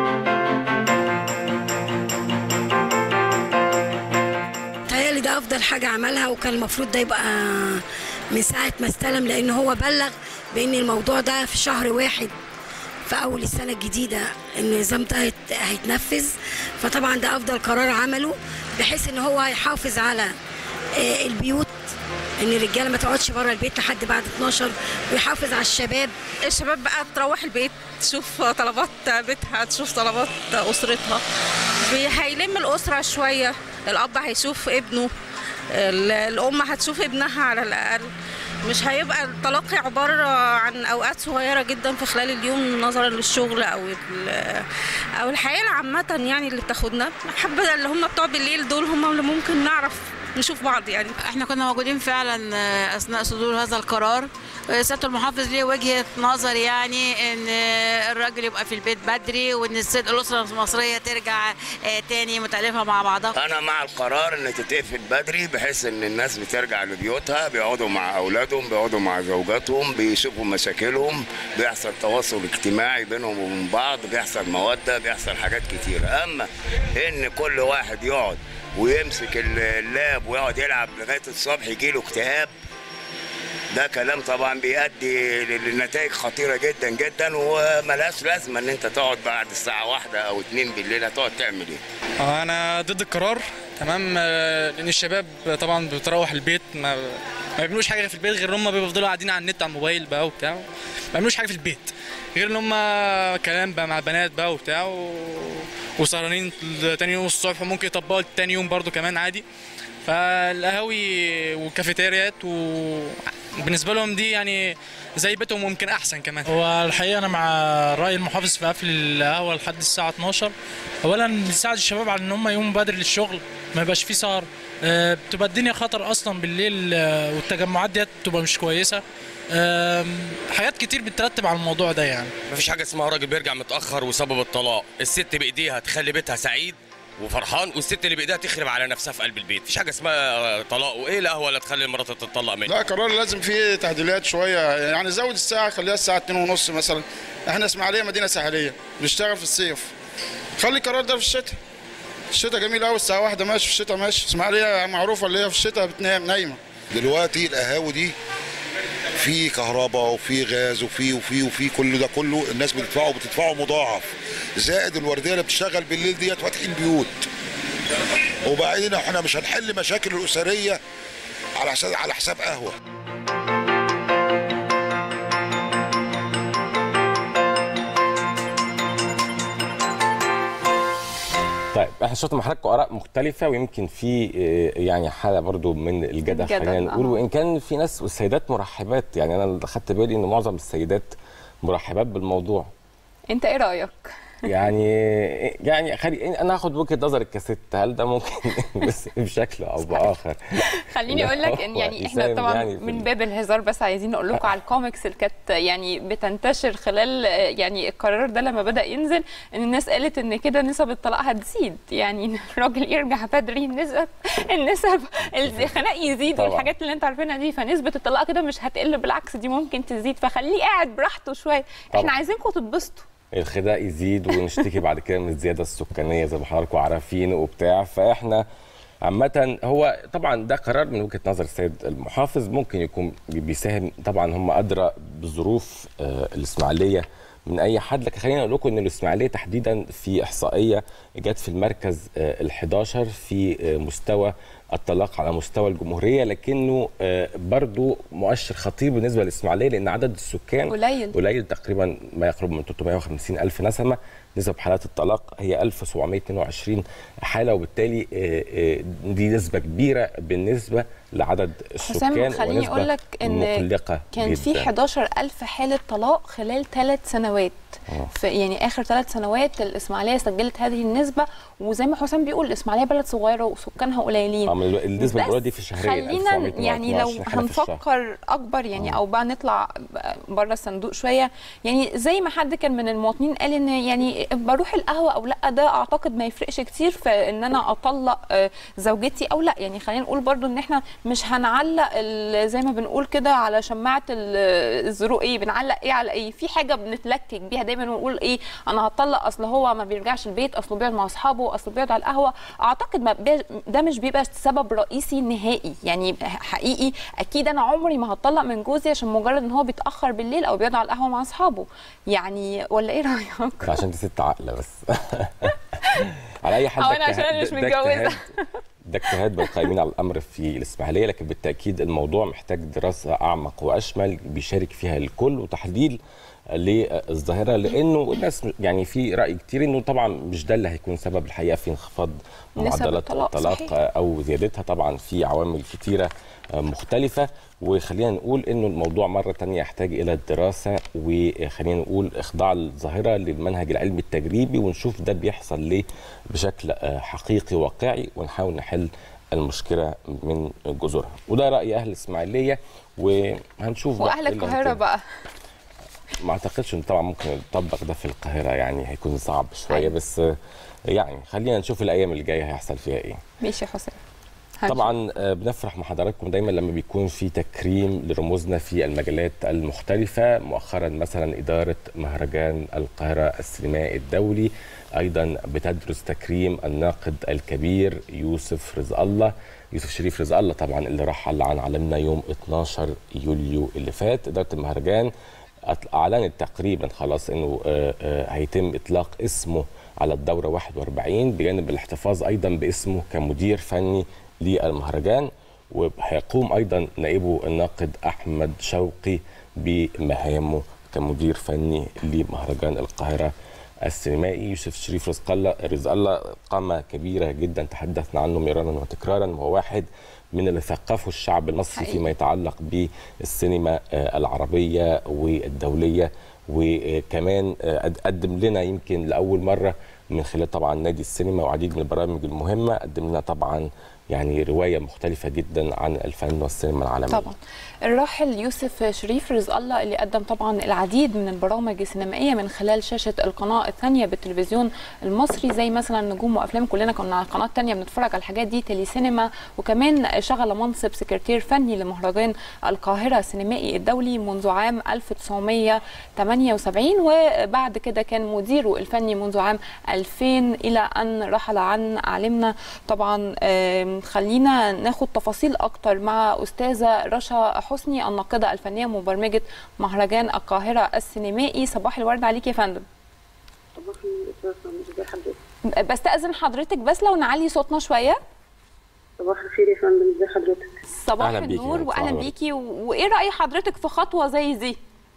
تهيألي ده أفضل حاجه عملها وكان المفروض ده يبقى من ساعه ما استلم لان هو بلغ بان الموضوع ده في شهر واحد في اول السنه الجديده النظام ده هيت- هيتنفذ فطبعا ده افضل قرار عمله بحيث ان هو هيحافظ على آه، البيوت ان الرجاله ما تقعدش بره البيت لحد بعد 12 ويحافظ على الشباب الشباب بقى تروح البيت تشوف طلبات بيتها تشوف طلبات أسرتها بي- هيلم الأسرة شوية الأب هيشوف ابنه ال- الأم هتشوف ابنها على الأقل مش هيبقى التلقي عبارة عن أوقات صغيرة جدا في خلال اليوم نظرا للشغل أو ال- أو الحياة العامة يعني اللي بتاخدنا حابة اللي هم بتوع بالليل دول هم اللي ممكن نعرف نشوف بعض يعني احنا كنا موجودين فعلا آه، اثناء صدور هذا القرار آه، سياده المحافظ ليه وجهه نظر يعني ان آه، الراجل يبقى في البيت بدري وان الست الاسره المصريه ترجع آه، تاني متالفه مع بعضها انا مع القرار ان تتقفل بدري بحيث ان الناس بترجع لبيوتها بيقعدوا مع اولادهم بيقعدوا مع زوجاتهم بيشوفوا مشاكلهم بيحصل تواصل اجتماعي بينهم وبين بعض بيحصل موده بيحصل حاجات كتيره اما ان كل واحد يقعد ويمسك اللاب ويقعد يلعب لغايه الصبح يجيله اكتئاب ده كلام طبعا بيؤدي لنتائج خطيره جدا جدا وملهاش لازمه ان انت تقعد بعد الساعه واحدة او اتنين بالليل هتقعد تعمل ايه انا ضد القرار تمام آه، لان الشباب طبعا بتروح البيت ما ما بيعملوش حاجه في البيت غير ان هم بيفضلوا قاعدين على النت على الموبايل بقى وبتاع ما بيعملوش حاجه في البيت غير ان هم كلام بقى مع بنات بقى وبتاع و... وسهرانين تاني يوم الصبح ممكن يطبقوا تاني يوم برضو كمان عادي فالقهاوي والكافيتريات وبالنسبه لهم دي يعني زي بيتهم ممكن احسن كمان هو الحقيقه انا مع راي المحافظ في قفل القهوه لحد الساعه 12 اولا بيساعد الشباب على ان هم يقوموا بدري للشغل ما يبقاش فيه سهر آه، بتبقى الدنيا خطر اصلا بالليل آه، والتجمعات ديت بتبقى مش كويسه آم، حاجات كتير بترتب على الموضوع ده يعني مفيش حاجه اسمها راجل بيرجع متاخر وسبب الطلاق الست بايديها تخلي بيتها سعيد وفرحان والست اللي بايديها تخرب على نفسها في قلب البيت مفيش حاجه اسمها طلاق وايه القهوه اللي تخلي المراه تتطلق منه لا قرار لازم فيه تعديلات شويه يعني زود الساعه خليها الساعه 2 ونص مثلا احنا اسماعيليه مدينه ساحليه بنشتغل في الصيف خلي القرار ده في الشتاء الشتاء جميل قوي الساعه واحدة ماشي في الشتاء ماشي اسماعيليه معروفه اللي هي في الشتاء بتنام نايمه دلوقتي القهاوي دي في كهرباء وفي غاز وفي وفي وفي كل ده كله الناس بتدفعه بتدفعه مضاعف زائد الورديه اللي بتشتغل بالليل ديت فاتحين بيوت وبعدين احنا مش هنحل مشاكل الاسريه على حساب على حساب قهوه طيب احنا شفنا مع حضراتكم اراء مختلفه ويمكن في آه، يعني حاله برضو من الجدل الجدل، خلينا نقول آه. وان كان في ناس والسيدات مرحبات يعني انا اللي خدت بالي ان معظم السيدات مرحبات بالموضوع انت ايه رايك يعني يعني خلي انا هاخد وجهه نظرك كست هل ده ممكن بس بشكل او باخر خليني اقول لك ان هو يعني احنا يساهم طبعا يعني في من ال- باب الهزار بس عايزين نقول لكم على الكوميكس اللي كانت يعني بتنتشر خلال آه، يعني القرار ده لما بدا ينزل ان الناس قالت ان كده نسب الطلاق هتزيد يعني إن الراجل يرجع بدري النسب النسب الخناق يزيد طبعاً. والحاجات اللي انت عارفينها دي فنسبه الطلاق كده مش هتقل بالعكس دي ممكن تزيد فخليه قاعد براحته شويه احنا طبعاً. عايزينكم تتبسطوا الخداع يزيد ونشتكي بعد كده من الزياده السكانيه زي ما حضراتكم عارفين وبتاع فاحنا عامة هو طبعا ده قرار من وجهة نظر السيد المحافظ ممكن يكون بي- بيساهم طبعا هم أدرى بظروف آه، الإسماعيلية من أي حد لكن خلينا أقول لكم إن الإسماعيلية تحديدا في إحصائية جت في المركز ال 11 في آه، مستوى الطلاق على مستوى الجمهورية لكنه آه، برضو مؤشر خطير بالنسبة للإسماعيلية لأن عدد السكان قليل. قليل تقريبا ما يقرب من 350 ألف نسمة نسب حالات الطلاق هي 1722 حالة وبالتالي آه، آه، دي نسبة كبيرة بالنسبة لعدد السكان حسام خليني ونسبة اقول لك ان مقلقة كان في جداً. 11000 حاله طلاق خلال ثلاث سنوات آه. في يعني اخر ثلاث سنوات الاسماعيليه سجلت هذه النسبه وزي ما حسام بيقول الاسماعيليه بلد صغيره وسكانها قليلين آه، من النسبة بس الأولى دي في شهرين خلينا 1722 يعني لو حالة في الشهر. هنفكر اكبر يعني او بقى نطلع بره الصندوق شويه يعني زي ما حد كان من المواطنين قال ان يعني يعني بروح القهوه او لا ده اعتقد ما يفرقش كتير في ان انا اطلق آه، زوجتي او لا يعني خلينا نقول برضو ان احنا مش هنعلق ال- زي ما بنقول كده على شماعه ال- الزروق ايه بنعلق ايه على ايه في حاجه بنتلكك بيها دايما ونقول ايه انا هطلق اصل هو ما بيرجعش البيت اصله بيقعد مع اصحابه اصله بيقعد على القهوه اعتقد ما بي- ده مش بيبقى سبب رئيسي نهائي يعني حقيقي اكيد انا عمري ما هطلق من جوزي عشان مجرد ان هو بيتاخر بالليل او بيقعد على القهوه مع اصحابه يعني ولا ايه رايك عشان دي ست عاقله بس على اي حال أو ده أنا عشان اجتهاد- أنا مش ده متجوزة. اجتهاد- ده اجتهاد بالقائمين على الامر في الاسماعيليه لكن بالتاكيد الموضوع محتاج دراسه اعمق واشمل بيشارك فيها الكل وتحليل للظاهره لانه الناس يعني في راي كتير انه طبعا مش ده اللي هيكون سبب الحقيقه في انخفاض نسب معدلات الطلاق، الطلاق صحيح. او زيادتها طبعا في عوامل كتيره مختلفه وخلينا نقول انه الموضوع مره تانية يحتاج الى الدراسه وخلينا نقول اخضاع الظاهره للمنهج العلمي التجريبي ونشوف ده بيحصل ليه بشكل آه، حقيقي واقعي ونحاول نحل المشكله من جذورها وده راي اهل الاسماعيليه وهنشوف بقى واهل إيه اللي القاهره هيتم. بقى ما اعتقدش ان طبعا ممكن يطبق ده في القاهره يعني هيكون صعب شويه بس آه، يعني خلينا نشوف الايام اللي جايه هيحصل فيها ايه ماشي يا حسين هنشوف. طبعا آه، بنفرح مع حضراتكم دايما لما بيكون في تكريم لرموزنا في المجالات المختلفة مؤخرا مثلا إدارة مهرجان القاهرة السينمائي الدولي أيضا بتدرس تكريم الناقد الكبير يوسف رزق الله يوسف شريف رزق الله طبعا اللي رحل عن عالمنا يوم 12 يوليو اللي فات إدارة المهرجان أط- أعلنت تقريبا خلاص إنه آه، آه، هيتم إطلاق اسمه على الدورة 41 بجانب الاحتفاظ أيضا باسمه كمدير فني للمهرجان وهيقوم ايضا نائبه الناقد احمد شوقي بمهامه كمدير فني لمهرجان القاهره السينمائي يوسف شريف رزق الله رزق الله قامه كبيره جدا تحدثنا عنه مرارا وتكرارا وهو واحد من اللي ثقفوا الشعب المصري حقيقي. فيما يتعلق بالسينما آه، العربيه والدوليه وكمان آه، قد- قدم لنا يمكن لاول مره من خلال طبعا نادي السينما وعديد من البرامج المهمه قدم لنا طبعا يعني روايه مختلفه جدا عن الفن والسينما العالميه طبعا الراحل يوسف شريف رزق الله اللي قدم طبعا العديد من البرامج السينمائيه من خلال شاشه القناه الثانيه بالتلفزيون المصري زي مثلا نجوم وافلام كلنا كنا على القناه الثانيه بنتفرج على الحاجات دي تيلي سينما وكمان شغل منصب سكرتير فني لمهرجان القاهره السينمائي الدولي منذ عام 1978 وبعد كده كان مديره الفني منذ عام 2000 الى ان رحل عن عالمنا طبعا آم، خلينا ناخد تفاصيل اكتر مع استاذه رشا حسني الناقده الفنيه مبرمجه مهرجان القاهره السينمائي صباح الورد عليك يا فندم صباح الخير ازي حضرتك بستأذن حضرتك بس لو نعلي صوتنا شويه صباح الخير يا فندم ازي حضرتك صباح أهلا بيكي، النور صباح واهلا الورد. بيكي و- وايه راي حضرتك في خطوه زي دي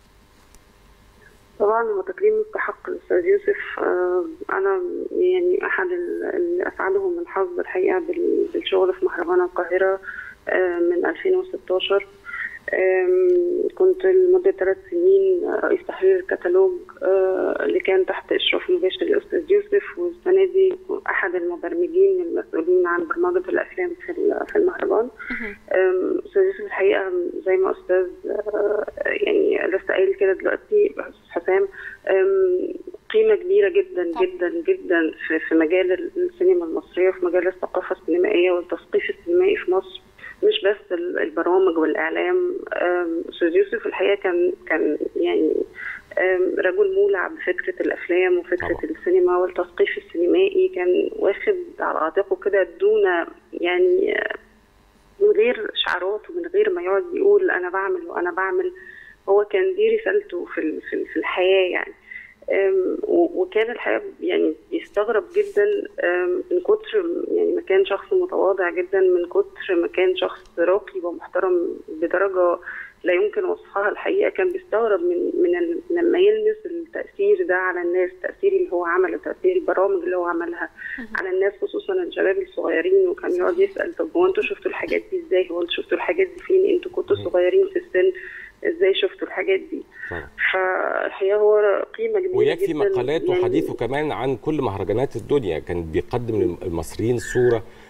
طبعا هو تكريم مستحق للاستاذ يوسف آه، انا يعني احد ال- اللي اسعدهم الحظ الحقيقه بال- بالشغل في مهرجان القاهره آه، من 2016 آم، كنت لمدة ثلاث سنين رئيس تحرير الكتالوج آه، اللي كان تحت إشراف مباشر الأستاذ يوسف والسنة دي أحد المبرمجين المسؤولين عن برمجة الأفلام في ال- في المهرجان أم، استاذ يوسف الحقيقه زي ما استاذ آه، يعني لسه قايل كده دلوقتي استاذ حسام أم، قيمه كبيره جدا جدا جدا في في مجال السينما المصريه وفي مجال الثقافه السينمائيه والتثقيف السينمائي في مصر مش بس ال- البرامج والاعلام أم، استاذ يوسف الحقيقه كان كان يعني أم، رجل مولع بفكره الافلام وفكره السينما والتثقيف السينمائي كان واخد على عاتقه كده دون يعني آه، من غير شعارات ومن غير ما يقعد يقول انا بعمل وانا بعمل هو كان دي رسالته في ال- في ال- في الحياه يعني أم، و- وكان الحقيقه يعني بيستغرب جدا أم، من كتر يعني ما كان شخص متواضع جدا من كتر ما كان شخص راقي ومحترم بدرجه لا يمكن وصفها الحقيقه كان بيستغرب من من ال- لما يلمس التاثير ده على الناس التاثير اللي هو عمله تاثير البرامج اللي هو عملها على الناس خصوصا الشباب الصغيرين وكان يقعد يسال طب هو انتوا شفتوا الحاجات دي ازاي هو انتوا شفتوا الحاجات دي فين انتوا كنتوا صغيرين في السن ازاي شفتوا الحاجات دي فالحقيقه هو قيمه كبيره ويكفي جدا مقالات يعني وحديثه كمان عن كل مهرجانات الدنيا كان بيقدم للمصريين صورة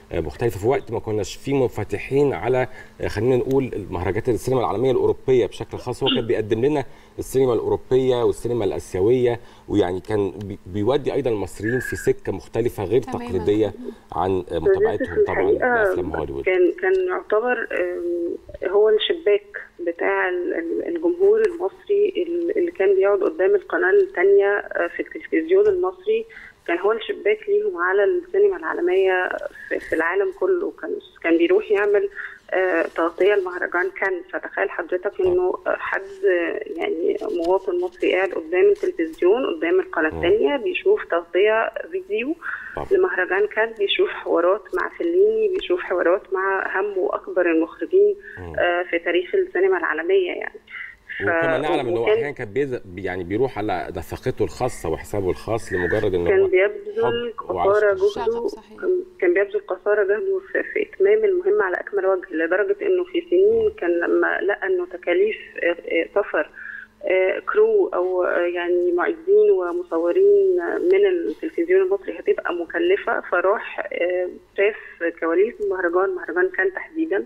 آه، مختلفه في وقت ما كناش فيه منفتحين على آه، خلينا نقول مهرجانات السينما العالميه الاوروبيه بشكل خاص هو كان بيقدم لنا السينما الاوروبيه والسينما الاسيويه ويعني كان بي- بيودي ايضا المصريين في سكه مختلفه غير تماماً. تقليديه عن آه، متابعتهم طبعا الحقيقة لافلام هوليوود كان كان يعتبر آم، هو الشباك بتاع ال- ال- الجمهور المصري ال- اللي كان بيقعد قدام القناة الثانية في التلفزيون المصري كان هو الشباك ليهم على السينما العالمية في- في العالم كله كان كان بيروح يعمل آه، تغطية لمهرجان كان فتخيل حضرتك انه حد آه، يعني مواطن مصري قاعد قدام التلفزيون قدام القناة الثانية بيشوف تغطية فيديو لمهرجان كان بيشوف حوارات مع فليني بيشوف حوارات مع هم واكبر المخرجين آه، في تاريخ السينما العالميه يعني ف- وكما نعلم انه وكان- احيانا كان بيز- يعني بيروح على نفقته الخاصه وحسابه الخاص لمجرد انه كان هو بيبذل حب وعشق. قصارى جهده كان- كان بيبذل قصارى جهده في, في اتمام المهمه على اكمل وجه لدرجه انه في سنين كان لما لقى انه تكاليف آه، آه، سفر آه، كرو او آه، يعني معدين ومصورين آه، من التلفزيون المصري هتبقى مكلفه فراح آه، شاف كواليس المهرجان مهرجان كان تحديدا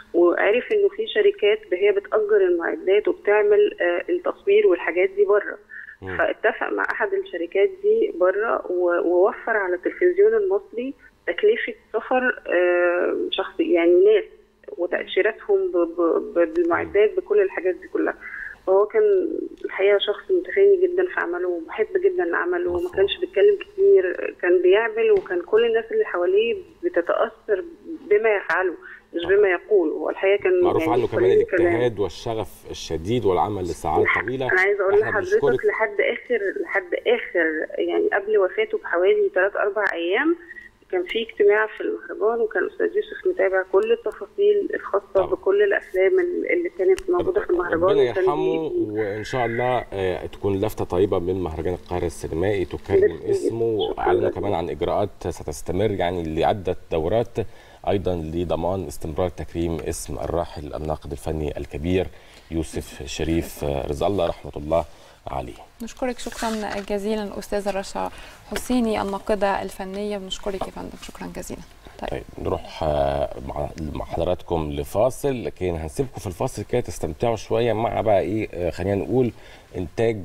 وعرف انه في شركات هي بتأجر المعدات وبتعمل آه، التصوير والحاجات دي بره فاتفق مع احد الشركات دي بره و- ووفر على التلفزيون المصري تكلفه سفر آه، شخصي يعني ناس وتاشيراتهم ب- ب- ب- بالمعدات بكل الحاجات دي كلها فهو كان الحقيقه شخص متفاني جدا في عمله ومحب جدا لعمله وما كانش بيتكلم كتير كان بيعمل وكان كل الناس اللي حواليه بتتاثر بما يفعله مش بما يقول هو الحقيقه كان معروف يعني عنه كمان قليل الكلام. الاجتهاد والشغف الشديد والعمل لساعات طويله انا عايزه اقول إحنا لحضرتك بنشكرك. لحد اخر لحد اخر يعني قبل وفاته بحوالي 3 4 ايام كان في اجتماع في المهرجان وكان استاذ يوسف متابع كل التفاصيل الخاصه بكل الافلام اللي كانت موجوده في المهرجان ربنا وكان يرحمه وان شاء الله آه، تكون لفته طيبه من مهرجان القاهره السينمائي تكرم اسمه واعلنوا كمان عن اجراءات ستستمر يعني لعده دورات ايضا لضمان استمرار تكريم اسم الراحل الناقد الفني الكبير يوسف شريف آه، رزق الله رحمه الله عليه نشكرك شكرا جزيلا استاذه رشا حسيني الناقده الفنيه بنشكرك يا فندم شكرا جزيلا طيب نروح آه، مع مع حضراتكم لفاصل لكن هنسيبكم في الفاصل كده تستمتعوا شويه مع بقى ايه آه، خلينا نقول انتاج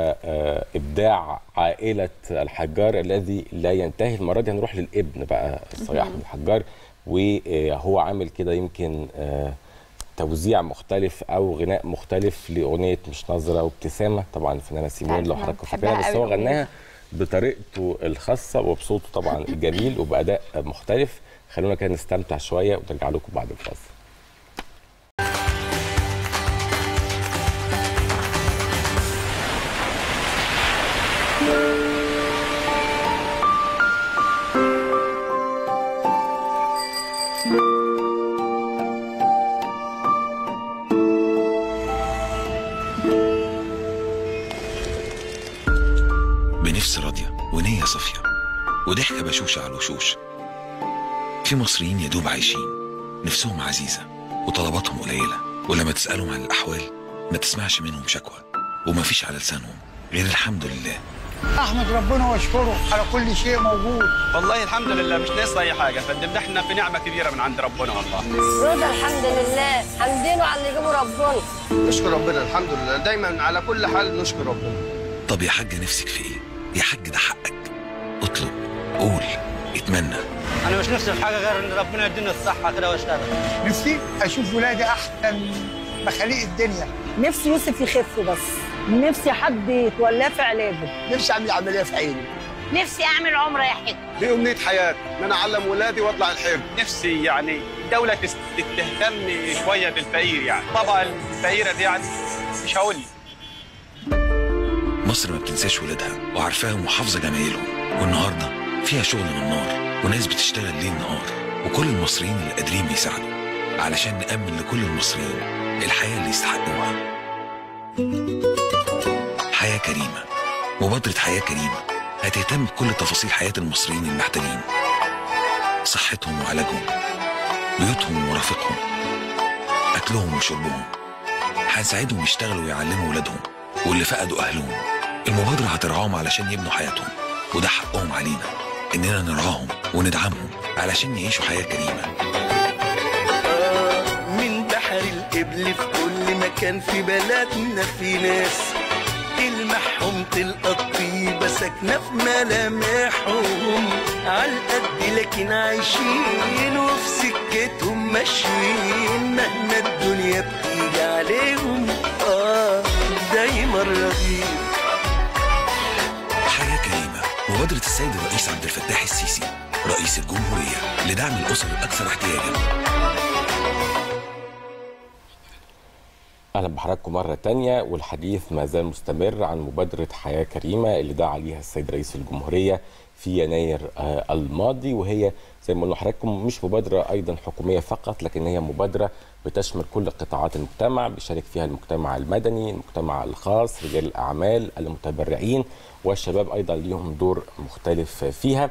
وابداع عائله الحجار الذي لا ينتهي المره دي هنروح للابن بقى صياح مهم. الحجار وهو عامل كده يمكن آه، توزيع مختلف او غناء مختلف لاغنيه مش نظره وابتسامه طبعا الفنانه سيمون لو نعم، حضراتكم بحبها فاكرينها بس قوي هو الأغنية غناها بطريقته الخاصه وبصوته طبعا الجميل وباداء مختلف خلونا كده نستمتع شويه ونرجع لكم بعد الفاصل بنفس راضية ونية صافية وضحكة بشوشة على الوشوش في مصريين يا دوب عايشين نفسهم عزيزة وطلباتهم قليلة ولما تسألهم عن الأحوال ما تسمعش منهم شكوى وما فيش على لسانهم غير الحمد لله احمد ربنا واشكره على كل شيء موجود والله الحمد لله مش ناقص اي حاجه فقدمنا احنا في نعمه كبيره من عند ربنا والله رضا الحمد لله حمدينه على اللي يجيبه ربنا نشكر ربنا الحمد لله دايما على كل حال نشكر ربنا طب يا حاجة نفسك في إيه؟ يا حاج ده حقك اطلب قول اتمنى انا مش نفسي في حاجه غير ان ربنا يدينا الصحه كده واشتغل نفسي اشوف ولادي احسن مخاليق الدنيا نفسي يوسف يخف بس نفسي حد يتولاه في علاجه نفسي اعمل عمليه في عيني نفسي اعمل عمره يا حاج دي امنيه حياتي ان انا اعلم ولادي واطلع الحج نفسي يعني الدوله تست- تهتم شويه بالفقير يعني طبعا الفقيره دي يعني مش هقول مصر ما بتنساش ولادها وعارفاهم وحافظة جمايلهم والنهاردة فيها شغل من نار وناس بتشتغل ليل نهار وكل المصريين اللي قادرين بيساعدوا علشان نأمن لكل المصريين الحياة اللي يستحقوها حياة كريمة مبادرة حياة كريمة هتهتم بكل تفاصيل حياة المصريين المحتاجين صحتهم وعلاجهم بيوتهم ومرافقهم أكلهم وشربهم هنساعدهم يشتغلوا ويعلموا ولادهم واللي فقدوا أهلهم المبادرة هترعاهم علشان يبنوا حياتهم وده حقهم علينا إننا نرعاهم وندعمهم علشان يعيشوا حياة كريمة من بحر القبل في كل مكان في بلدنا في ناس تلمحهم تلقى الطيبة ساكنة في ملامحهم عالقد لكن عايشين وفي سكتهم ماشيين مهما الدنيا بتيجي عليهم اه دايما رغيف حياة كريمة مبادرة السيد الرئيس عبد الفتاح السيسي رئيس الجمهورية لدعم الأسر الأكثر احتياجا اهلا بحضراتكم مره تانية والحديث ما زال مستمر عن مبادره حياه كريمه اللي دعا عليها السيد رئيس الجمهوريه في يناير آه، الماضي وهي زي ما قلنا لحضراتكم مش مبادره ايضا حكوميه فقط لكن هي مبادره بتشمل كل قطاعات المجتمع بيشارك فيها المجتمع المدني المجتمع الخاص رجال الاعمال المتبرعين والشباب ايضا ليهم دور مختلف فيها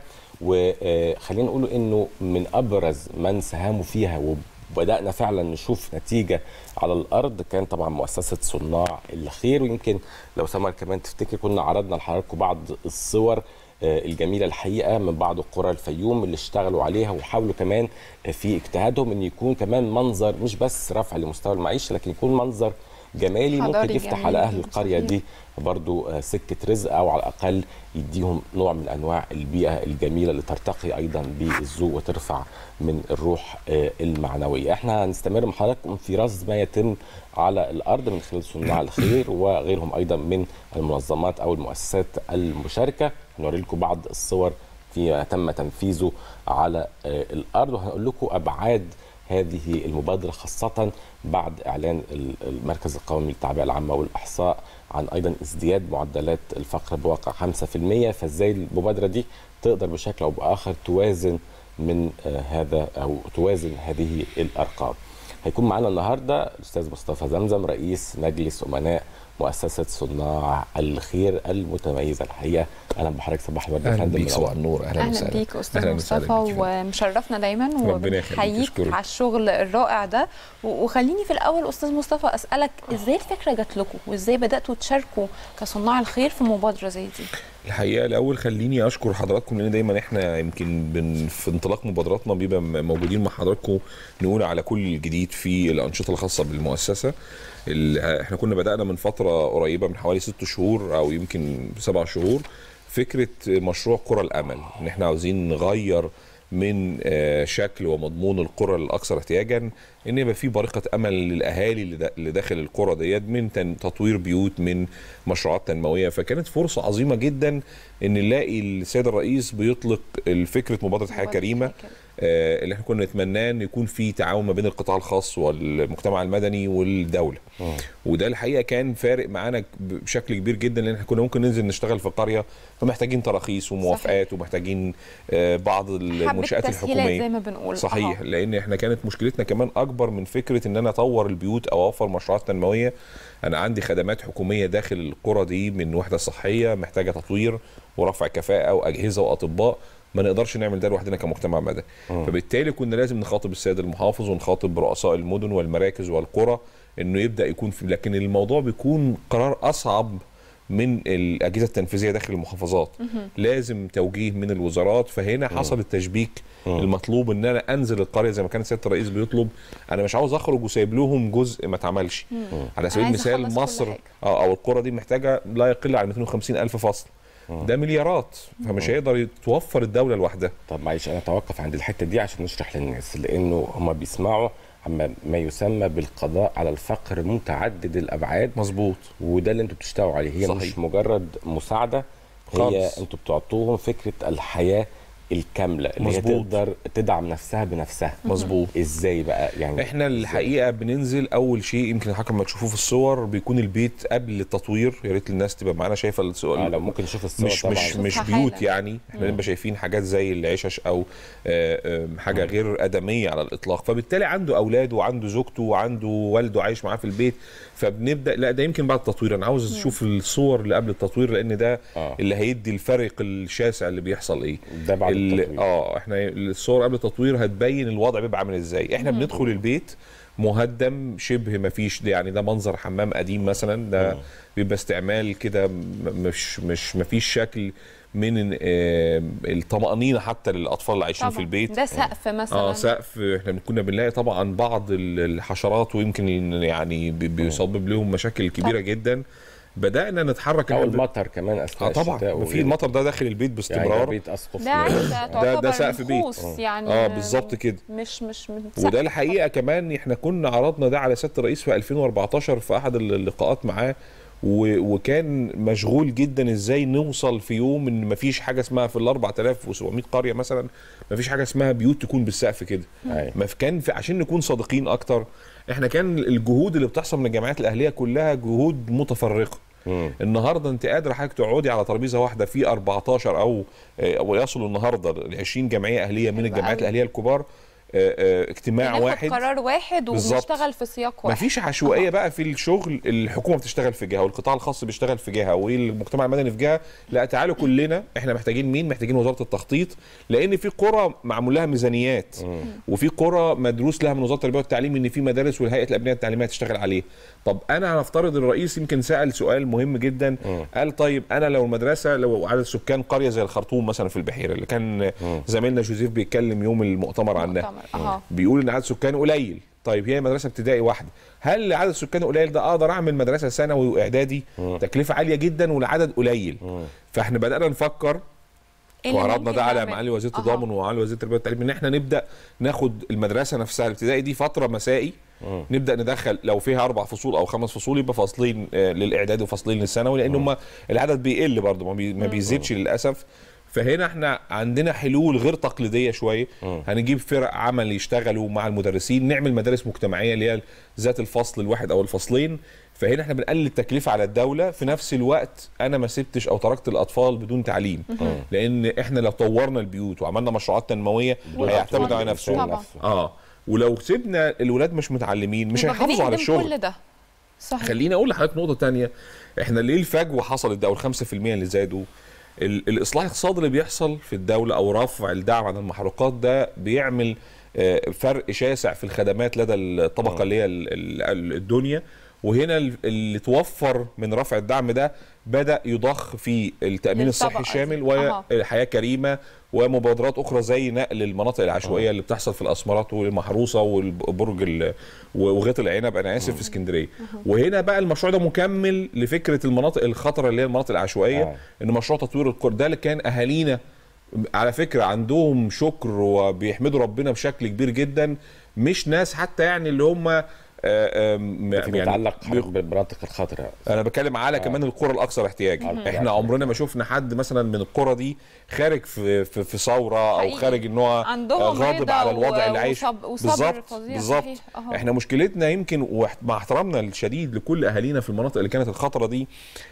وخلينا نقول انه من ابرز من ساهموا فيها وبدانا فعلا نشوف نتيجه على الارض كان طبعا مؤسسه صناع الخير ويمكن لو سمر كمان تفتكر كنا عرضنا لحضراتكم بعض الصور آه، الجميله الحقيقه من بعض قرى الفيوم اللي اشتغلوا عليها وحاولوا كمان في اجتهادهم ان يكون كمان منظر مش بس رفع لمستوى المعيشه لكن يكون منظر جمالي ممكن حضاري يفتح جميل على اهل جدا، القريه صحيح. دي برضو آه، سكه رزق او على الاقل يديهم نوع من انواع البيئه الجميله اللي ترتقي ايضا بالذوق وترفع من الروح آه، المعنويه. احنا هنستمر مع حضراتكم في رصد ما يتم على الارض من خلال صناع الخير وغيرهم ايضا من المنظمات او المؤسسات المشاركه. هنوري لكم بعض الصور فيما تم تنفيذه على آه، الارض وهنقول لكم ابعاد هذه المبادرة خاصة بعد إعلان ال- المركز القومي للتعبئة العامة والإحصاء عن أيضا ازدياد معدلات الفقر بواقع 5% فإزاي المبادرة دي تقدر بشكل أو بآخر توازن من آه، هذا أو توازن هذه الأرقام هيكون معنا النهاردة الأستاذ مصطفى زمزم رئيس مجلس أمناء مؤسسة صناع الخير المتميزة الحقيقة أهلا بحضرتك صباح الورد يا اهلا فندم بيك صباح النور اهلا اهلا وسهلا بيك استاذ أهلاً وسهلاً مصطفى بيك. ومشرفنا دايما ربنا يخليك، وبنحييك أشكرك. على الشغل الرائع ده و- وخليني في الاول استاذ مصطفى اسالك ازاي الفكره جات لكم وازاي بداتوا تشاركوا كصناع الخير في مبادره زي دي الحقيقه الاول خليني اشكر حضراتكم لان دايما احنا يمكن بن في انطلاق مبادراتنا بيبقى م- موجودين مع حضراتكم نقول على كل الجديد في الانشطه الخاصه بالمؤسسه ال- احنا كنا بدانا من فتره قريبه من حوالي ست شهور او يمكن سبع شهور فكره مشروع قرى الامل ان احنا عاوزين نغير من آه، شكل ومضمون القرى الاكثر احتياجا ان يبقى في بارقه امل للاهالي اللي دا- اللي داخل القرى ديت من تن- تطوير بيوت من مشروعات تنمويه فكانت فرصه عظيمه جدا ان نلاقي السيد الرئيس بيطلق فكره مبادره حياه كريمه آه، اللي احنا كنا نتمناه ان يكون في تعاون ما بين القطاع الخاص والمجتمع المدني والدوله وده الحقيقه كان فارق معانا بشكل كبير جدا لان احنا كنا ممكن ننزل نشتغل في قريه فمحتاجين تراخيص وموافقات ومحتاجين آه، بعض المنشات تسهيلات الحكوميه زي ما بنقول. صحيح أها. لان احنا كانت مشكلتنا كمان اكبر من فكره ان انا اطور البيوت او اوفر مشروعات تنمويه انا عندي خدمات حكوميه داخل القرى دي من وحده صحيه محتاجه تطوير ورفع كفاءه واجهزه واطباء ما نقدرش نعمل ده لوحدنا كمجتمع مدني فبالتالي كنا لازم نخاطب السيد المحافظ ونخاطب رؤساء المدن والمراكز والقرى انه يبدا يكون في لكن الموضوع بيكون قرار اصعب من الاجهزه التنفيذيه داخل المحافظات مهم. لازم توجيه من الوزارات فهنا حصل التشبيك المطلوب ان انا انزل القريه زي ما كان سياده الرئيس بيطلب انا مش عاوز اخرج وسايب لهم جزء ما اتعملش مم. على سبيل أنا عايز المثال أخلص كل مصر حاجة. اه او القرى دي محتاجه لا يقل عن 250 الف فصل ده مليارات فمش هيقدر توفر الدوله لوحدها طب معلش انا اتوقف عند الحته دي عشان نشرح للناس لانه هم بيسمعوا عما ما يسمى بالقضاء على الفقر متعدد الابعاد مظبوط وده اللي انتوا بتشتغلوا عليه هي صحيح. مش مجرد مساعده هي خالص. انتوا بتعطوهم فكره الحياه الكامله اللي هي مظبوط. تقدر تدعم نفسها بنفسها مظبوط. ازاي بقى يعني احنا الحقيقه بننزل اول شيء يمكن حضرتك لما تشوفوه في الصور بيكون البيت قبل التطوير يا ريت الناس تبقى معانا شايفه الصور آه، لو ممكن نشوف الصور مش طبعاً. مش مش نشوفها بيوت حالاً. يعني احنا مم. بنبقى شايفين حاجات زي العشش او آه، آه، حاجه غير ادميه على الاطلاق فبالتالي عنده اولاد وعنده زوجته وعنده والده عايش معاه في البيت فبنبدا لا ده يمكن بعد التطوير انا عاوز مم. اشوف الصور اللي قبل التطوير لان ده اللي هيدي الفرق الشاسع اللي بيحصل ايه ده بعد ال- التطوير. اه احنا الصور قبل التطوير هتبين الوضع بيبقى عامل ازاي احنا مم. بندخل البيت مهدم شبه ما فيش ده يعني ده منظر حمام قديم مثلا ده بيبقى استعمال كده م- مش مش ما فيش شكل من آه، الطمانينه حتى للاطفال اللي عايشين في طبعاً. البيت ده سقف مثلا اه سقف احنا كنا بنلاقي طبعا بعض ال- الحشرات ويمكن يعني بي- بيسبب لهم مشاكل كبيره طبعاً. جدا بدانا نتحرك او الآن ب- المطر كمان اثناء اه طبعا الشتاء ما في المطر ده داخل البيت باستمرار يعني ده بيت اسقف ده عايزه ده تعتبر ده سقف بيت نخوص يعني اه بالظبط كده مش مش من وده الحقيقه كمان احنا كنا عرضنا ده على سياده الرئيس في 2014 في احد اللقاءات معاه و- وكان مشغول جدا ازاي نوصل في يوم ان مفيش حاجه اسمها في ال 4700 قريه مثلا مفيش حاجه اسمها بيوت تكون بالسقف كده أيوة. ما في- كان في عشان نكون صادقين اكتر احنا كان الجهود اللي بتحصل من الجامعات الاهليه كلها جهود متفرقه النهارده انت قادر حضرتك تقعدي على ترابيزه واحده في 14 او او يصلوا النهارده ل 20 جمعيه اهليه من الجامعات أوي. الاهليه الكبار آه، آه، اجتماع ناخد واحد قرار واحد بالظبط. وبنشتغل في سياق واحد مفيش عشوائيه بقى في الشغل الحكومه بتشتغل في جهه والقطاع الخاص بيشتغل في جهه والمجتمع المدني في جهه لا تعالوا كلنا احنا محتاجين مين محتاجين وزاره التخطيط لان في قرى معمول لها ميزانيات وفي قرى مدروس لها من وزاره التربيه والتعليم ان في مدارس والهيئه الابنيه التعليميه تشتغل عليه طب انا هنفترض الرئيس يمكن سال سؤال مهم جدا قال طيب انا لو المدرسه لو عدد سكان قريه زي الخرطوم مثلا في البحيره اللي كان زميلنا جوزيف بيتكلم يوم المؤتمر عنها أها. بيقول ان عدد سكان قليل طيب هي مدرسه ابتدائي واحده هل عدد سكان قليل ده اقدر اعمل مدرسه ثانوي واعدادي تكلفه عاليه جدا والعدد قليل فاحنا بدانا نفكر إيه اللي وعرضنا ممكن ده على نعمل؟ معالي وزير أها. التضامن ومعالي وزير التربيه والتعليم ان احنا نبدا ناخد المدرسه نفسها الابتدائي دي فتره مسائي نبدا ندخل لو فيها اربع فصول او خمس فصول يبقى فصلين آه، للاعداد وفصلين للثانوي لان هم العدد بيقل برضه ما, بي ما بيزيدش للاسف فهنا احنا عندنا حلول غير تقليديه شويه هنجيب فرق عمل يشتغلوا مع المدرسين نعمل مدارس مجتمعيه اللي هي ذات الفصل الواحد او الفصلين فهنا احنا بنقلل التكلفه على الدوله في نفس الوقت انا ما سبتش او تركت الاطفال بدون تعليم مم. لان احنا لو طورنا البيوت وعملنا مشروعات تنمويه دول هيعتمدوا أطفال على نفسهم طبعا. اه ولو سيبنا الولاد مش متعلمين مش يبقى هيحافظوا على بنخدم الشغل كل ده صحيح خليني اقول لحضرتك نقطه تانية احنا ليه الفجوه حصلت ده او ال 5% اللي زادوا ال- الاصلاح الاقتصادي اللي بيحصل في الدوله او رفع الدعم عن المحروقات ده بيعمل آه، فرق شاسع في الخدمات لدى الطبقه اللي هي ال- ال- الدنيا وهنا ال- اللي توفر من رفع الدعم ده بدا يضخ في التامين الصحي للطبقة دي. الشامل أها. وحياه كريمه ومبادرات اخرى زي نقل المناطق العشوائيه اللي بتحصل في الاسمرات والمحروسه والبرج ال- وغيط العنب انا اسف في اسكندريه وهنا بقى المشروع ده مكمل لفكره المناطق الخطره اللي هي المناطق العشوائيه آه. ان مشروع تطوير القرى ده اللي كان اهالينا على فكره عندهم شكر وبيحمدوا ربنا بشكل كبير جدا مش ناس حتى يعني اللي هم آه، آم، في متعلق بالمناطق الخطره انا بتكلم على كمان القرى الاكثر احتياجا آه. احنا عمرنا ما شفنا حد مثلا من القرى دي خارج في في, في ثوره او حقيقي. خارج ان هو عندهم غاضب رضا على و- الوضع اللي عايش وصب- وصبر بالظبط فظيع بالظبط صحيح. أهو. احنا مشكلتنا يمكن واحت- مع احترامنا الشديد لكل اهالينا في المناطق اللي كانت الخطره دي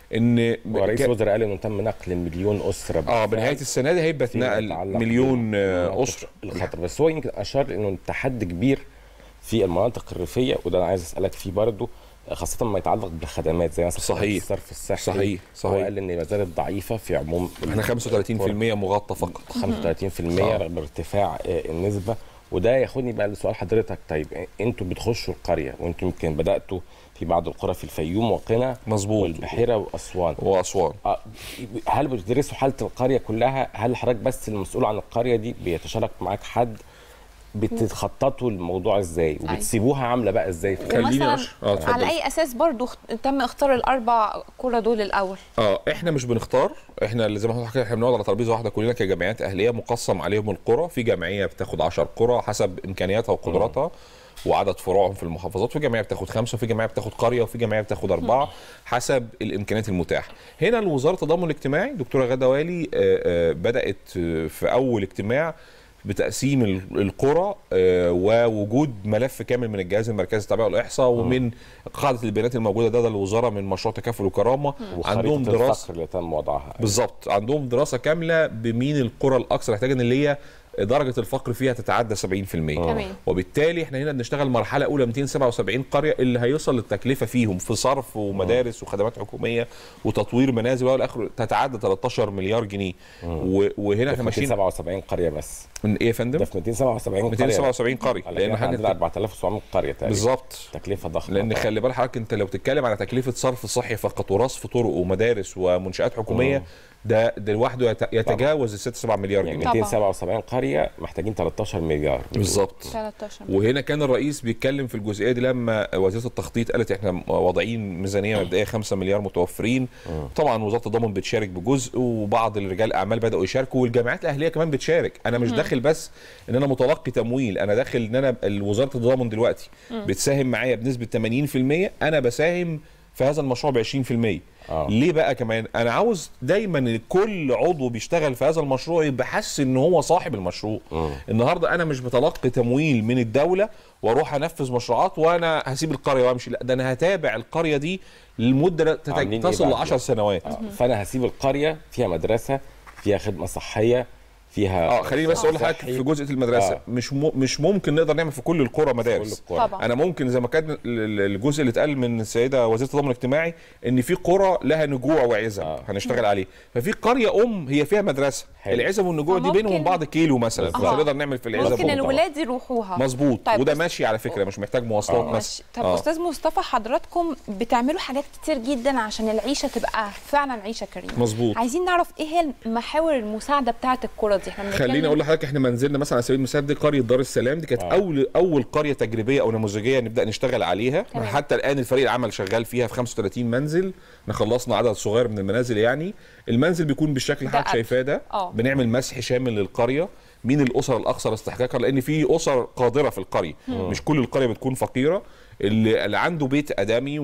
ان ورئيس ك- الوزراء قال انه تم نقل مليون اسره اه بنهايه السنه دي هيبقى فيما اتنقل يتعلق مليون آه، بالمناطق اسره الخطر بس هو يمكن اشار انه التحدي كبير في المناطق الريفيه وده انا عايز اسالك فيه برضه خاصة ما يتعلق بالخدمات زي مثلا صحيح. الصرف الصحي صحيح. صحيح. هو قال ان ما زالت ضعيفة في عموم احنا 35% مغطى فقط 35% آه. رغم ارتفاع آه، النسبة وده ياخدني بقى لسؤال حضرتك طيب انتوا بتخشوا القرية وانتوا يمكن بدأتوا في بعض القرى في الفيوم وقنا مظبوط والبحيرة وأسوان واسوان آه، هل بتدرسوا حالة القرية كلها؟ هل حضرتك بس المسؤول عن القرية دي بيتشارك معاك حد؟ بتخططوا الموضوع ازاي؟ وبتسيبوها عاملة بقى ازاي؟ في ومثلا اه اتفضل. على اي اساس برضو اخت- تم اختار الاربع كرة دول الاول اه احنا مش بنختار احنا اللي زي ما حضرتك احنا بنقعد على ترابيزه واحده كلنا كجمعيات اهليه مقسم عليهم القرى في جمعيه بتاخد 10 قرى حسب امكانياتها وقدراتها وعدد فروعهم في المحافظات في جمعيه بتاخد خمسه وفي جمعيه بتاخد قريه وفي جمعيه بتاخد اربعه حسب الامكانيات المتاحه. هنا الوزاره التضامن الاجتماعي دكتوره غاده والي آه، آه، بدات آه، في اول اجتماع بتقسيم ال- القرى آه، ووجود ملف كامل من الجهاز المركزي للتعبئه والاحصاء ومن قاعده البيانات الموجوده لدى الوزاره من مشروع تكافل وكرامه عندهم وخريطة دراسه الفقر اللي تم وضعها بالظبط عندهم دراسه كامله بمين القرى الاكثر احتياجا اللي هي درجه الفقر فيها تتعدى 70% تمام. وبالتالي احنا هنا بنشتغل مرحله اولى 277 قريه اللي هيوصل التكلفه فيهم في صرف ومدارس وخدمات حكوميه وتطوير منازل والى اخره تتعدى 13 مليار جنيه و- وهنا احنا ماشيين 77 قرية بس من ايه يا فندم؟ ده في 277 قريه 277 قريه لان لان احنا عندنا حضرتك 4700 قريه تقريبا بالظبط تكلفه ضخمه لان طبعاً. خلي بال حضرتك انت لو بتتكلم على تكلفه صرف صحي فقط ورصف طرق ومدارس ومنشات حكوميه مم. ده ده لوحده يت- يتجاوز ال 6 7 مليار يعني جنيه 277 قريه محتاجين 13 مليار بالظبط 13 وهنا كان الرئيس بيتكلم في الجزئيه دي لما وزيره التخطيط قالت احنا واضعين ميزانيه مبدئيه 5 مليار متوفرين طبعا وزاره التضامن بتشارك بجزء وبعض الرجال الاعمال بداوا يشاركوا والجامعات الاهليه كمان بتشارك انا مش مم. داخل بس ان انا متلقي تمويل انا داخل ان انا وزاره التضامن دلوقتي مم. بتساهم معايا بنسبه 80% انا بساهم في هذا المشروع ب 20% آه. ليه بقى كمان انا عاوز دايما إن كل عضو بيشتغل في هذا المشروع يبقى حاسس ان هو صاحب المشروع النهارده انا مش بتلقي تمويل من الدوله واروح انفذ مشروعات وانا هسيب القريه وامشي لا ده انا هتابع القريه دي لمده تت- عاملين إيه تصل ل بقى؟ 10 سنوات آه. فانا هسيب القريه فيها مدرسه فيها خدمه صحيه فيها اه خليني بس اقول لحضرتك صحي. في جزء المدرسه آه. مش م... مش ممكن نقدر نعمل في كل القرى مدارس كل القرى. طبعاً. انا ممكن زي ما كان ال- ال- الجزء اللي اتقال من السيده وزيره التضامن الاجتماعي ان في قرى لها نجوع وعزب آه. هنشتغل عليه ففي قريه ام هي فيها مدرسه حلو. العزب والنجوع دي فممكن- بينهم وبين بعض كيلو مثلا مش آه. هنقدر نعمل في العزب ممكن والنجوع. الولاد يروحوها مظبوط طيب وده ماشي على فكره مش محتاج مواصلات ماشي. مثلا طب آه. استاذ مصطفى حضراتكم بتعملوا حاجات كتير جدا عشان العيشه تبقى فعلا عيشه كريمه مظبوط. عايزين نعرف ايه هي محاور المساعده بتاعه الكره دي احنا بنتكلم خليني اقول لحضرتك احنا منزلنا مثلا على سبيل المثال دي قريه دار السلام دي كانت آه. اول اول قريه تجريبيه او نموذجيه نبدا نشتغل عليها تمام. حتى الان الفريق العمل شغال فيها في 35 منزل احنا خلصنا عدد صغير من المنازل يعني المنزل بيكون بالشكل اللي ده حضرتك شايفاه ده آه. بنعمل مسح شامل للقريه مين الاسر الاكثر استحقاقا لان في اسر قادره في القريه مم. مش كل القريه بتكون فقيره اللي اللي عنده بيت ادمي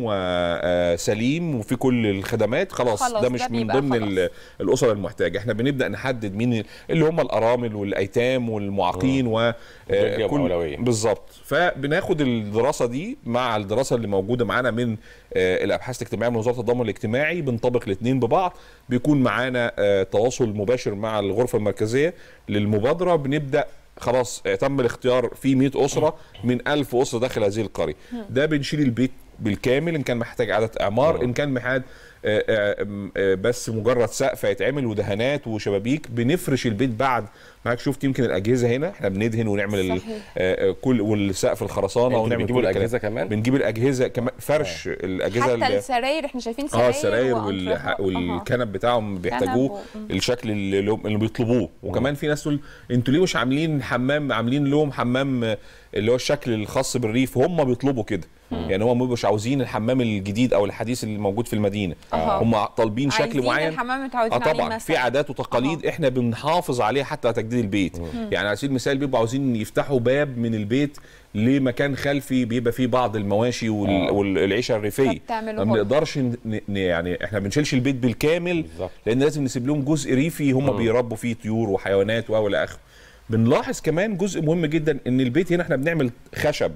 وسليم وفي كل الخدمات خلاص, خلاص، ده ده مش من بيبقى ضمن ال- الاسر المحتاجه احنا بنبدا نحدد مين اللي هم الارامل والايتام والمعاقين و دول ليهم كل- أولوية. بالظبط فبناخد الدراسه دي مع الدراسه اللي موجوده معانا من آه، الابحاث الاجتماعيه من وزاره التضامن الاجتماعي بنطبق الاثنين ببعض بيكون معانا آه، تواصل مباشر مع الغرفه المركزيه للمبادره بنبدا خلاص آه، تم الاختيار في 100 اسره من 1000 اسره داخل هذه القريه ده بنشيل البيت بالكامل ان كان محتاج اعاده اعمار ان كان محتاج آه، آه، م- آه، بس مجرد سقف هيتعمل ودهانات وشبابيك بنفرش البيت بعد حضرتك شفت يمكن الاجهزه هنا احنا بندهن ونعمل ال- صحيح. آه، آه، كل والسقف الخرسانه انتوا ونعمل بتجيبوا كل الكلام. الأجهزة كمان؟ بنجيب الاجهزه كمان فرش الاجهزه حتى اللي- السراير احنا شايفين سراير اه السراير وأنترفو. وال... أها. والكنب بتاعهم بيحتاجوه كنب و- الشكل اللي, لهم- اللي بيطلبوه وكمان في ناس تقول انتوا ليه مش عاملين حمام عاملين لهم حمام آه، اللي هو الشكل الخاص بالريف هم بيطلبوا كده يعني هم مش عاوزين الحمام الجديد او الحديث اللي موجود في المدينه أها. هم طالبين شكل عايزين معين الحمام اه متعودين عليه طبعا مثلا في عادات وتقاليد احنا بنحافظ عليها حتى تجديد البيت يعني على سبيل المثال بيبقوا عاوزين يفتحوا باب من البيت لمكان خلفي بيبقى فيه بعض المواشي وال... آه. والعيشه الريفيه فبتعملوا ما هم. بنقدرش ن... ن... يعني احنا بنشيلش البيت بالكامل لان لازم نسيب لهم جزء ريفي هم بيربوا فيه طيور وحيوانات و الى اخره بنلاحظ كمان جزء مهم جدا ان البيت هنا احنا بنعمل خشب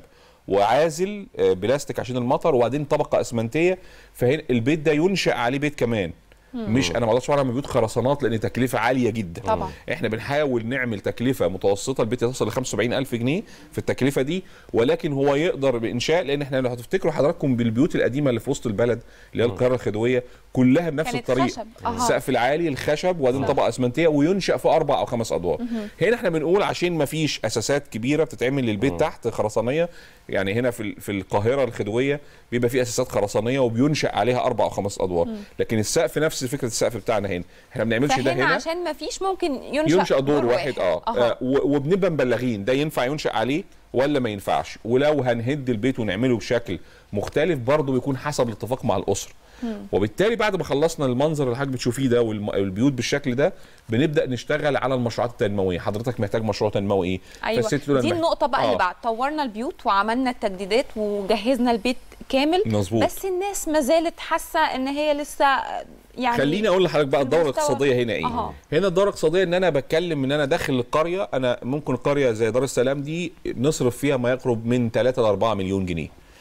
وعازل آه، بلاستيك عشان المطر وبعدين طبقه اسمنتيه فهنا البيت ده ينشا عليه بيت كمان مم. مش انا ما اقدرش اعمل بيوت خرسانات لان تكلفه عاليه جدا طبعا. احنا بنحاول نعمل تكلفه متوسطه البيت يوصل ل 75000 جنيه في التكلفه دي ولكن هو يقدر بانشاء لان احنا لو هتفتكروا حضراتكم بالبيوت القديمه اللي في وسط البلد اللي هي القاهره الخديويه كلها بنفس كانت الطريقه خشب. أها. السقف العالي الخشب وبعدين صح. طبقه اسمنتيه وينشا في اربع او خمس ادوار مهم. هنا احنا بنقول عشان ما فيش اساسات كبيره بتتعمل للبيت تحت خرسانيه يعني هنا في ال- في القاهره الخديويه بيبقى في اساسات خرسانيه وبينشا عليها اربع او خمس ادوار مم. لكن السقف نفس فكره السقف بتاعنا هنا احنا ما بنعملش ده فهنا هنا عشان ما فيش ممكن ينشأ, ينشأ دور واحد اه, أها. آه و- وبنبقى مبلغين ده ينفع ينشأ عليه ولا ما ينفعش ولو هنهد البيت ونعمله بشكل مختلف برضه بيكون حسب الاتفاق مع الاسره مم. وبالتالي بعد ما خلصنا المنظر اللي حضرتك بتشوفيه ده والم- والبيوت بالشكل ده بنبدا نشتغل على المشروعات التنمويه حضرتك محتاج مشروع تنموي ايه ايوه فالست تقول أنا دي محت- النقطه بقى آه. اللي بعد طورنا البيوت وعملنا التجديدات وجهزنا البيت كامل مظبوط. بس الناس ما زالت حاسه ان هي لسه يعني خليني اقول لحضرتك بقى الدوره المستوى- الاقتصاديه هنا ايه أها. هنا الدوره الاقتصاديه ان انا بتكلم ان انا داخل القريه انا ممكن قريه زي دار السلام دي نصرف فيها ما يقرب من 3 ل 4 مليون جنيه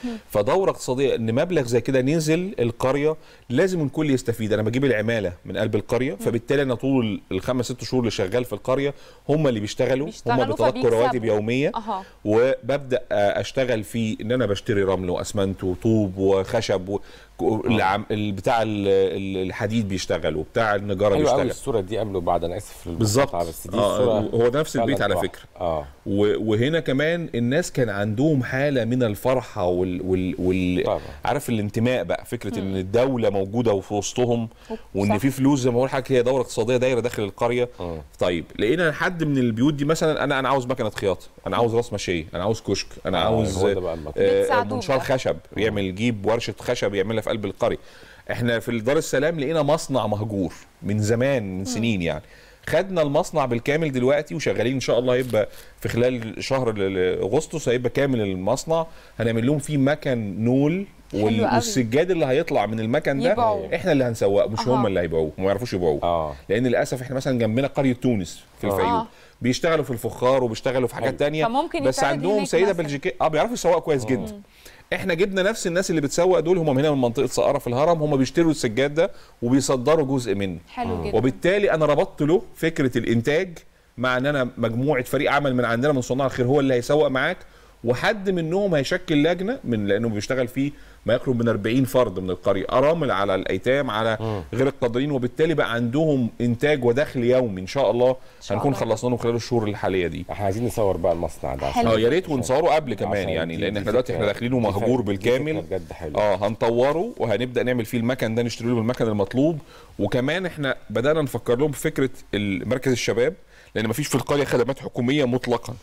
فدوره اقتصاديه ان مبلغ زي كده نزل القريه لازم الكل يستفيد انا بجيب العماله من قلب القريه فبالتالي انا طول الخمس ست شهور اللي شغال في القريه هم اللي بيشتغلوا هم بيشتغلوا بيتلقوا فبيكسبوا. رواتب يوميه أها. وببدا اشتغل في ان انا بشتري رمل واسمنت وطوب وخشب و... العم... بتاع ال- ال- الحديد بيشتغل وبتاع النجاره حلو قوي بيشتغل الصوره دي قبل وبعد انا اسف في بالظبط المقاطعة، بس دي آه الصورة هو ده نفس البيت فعلاً على تحفة. فكره اه و- وهنا كمان الناس كان عندهم حاله من الفرحه وال, وال, وال... عارف الانتماء بقى فكره ان الدوله موجوده وفي وسطهم وان صح. في فلوس زي ما بقول حضرتك هي دوره اقتصاديه دايره داخل القريه طيب لقينا حد من البيوت دي مثلا انا انا عاوز مكنه خياطه انا عاوز راس مشيه انا عاوز كشك انا آه، عاوز هو ده بقى المطلوب. آه، بتساعدوه منشار بقى. خشب يعمل يجيب ورشه خشب يعملها في قلب القريه احنا في دار السلام لقينا مصنع مهجور من زمان من سنين يعني خدنا المصنع بالكامل دلوقتي وشغالين ان شاء الله هيبقى في خلال شهر ال- ال- اغسطس هيبقى كامل المصنع هنعمل لهم فيه مكن نول حلو وال- قوي. والسجاد اللي هيطلع من المكن ده يبيعوه. احنا اللي هنسوقه مش أها. هم اللي هيبيعوه ما يعرفوش يبيعوه آه. لان للاسف احنا مثلا جنبنا قريه تونس في آه. الفيوم آه. بيشتغلوا في الفخار وبيشتغلوا في حاجات تانية فممكن بس يتعرض عندهم هناك سيده مثلاً. بلجيكيه اه بيعرفوا يسوقوا كويس جدا احنا جبنا نفس الناس اللي بتسوق دول هم من هنا من منطقه سقاره في الهرم هم بيشتروا السجاد ده وبيصدروا جزء منه حلو جدا. وبالتالي انا ربطت له فكره الانتاج مع ان انا مجموعه فريق عمل من عندنا من صناع الخير هو اللي هيسوق معاك وحد منهم هيشكل لجنه من لانه بيشتغل فيه ما يقرب من 40 فرد من القريه ارامل على الايتام على غير القادرين وبالتالي بقى عندهم انتاج ودخل يومي ان شاء الله شاء هنكون الله. خلصنا لهم خلال الشهور الحاليه دي احنا عايزين نصور بقى المصنع ده عشان- اه يا ريت ونصوره قبل كمان عشان يعني دي- لان دي احنا دلوقتي فكرة- احنا داخلينه دي مهجور فكرة- دي بالكامل فكرة بجد حلوة. اه هنطوره وهنبدا نعمل فيه المكن ده نشتري له المكن المطلوب وكمان احنا بدانا نفكر لهم بفكره مركز الشباب لان مفيش في القريه خدمات حكوميه مطلقا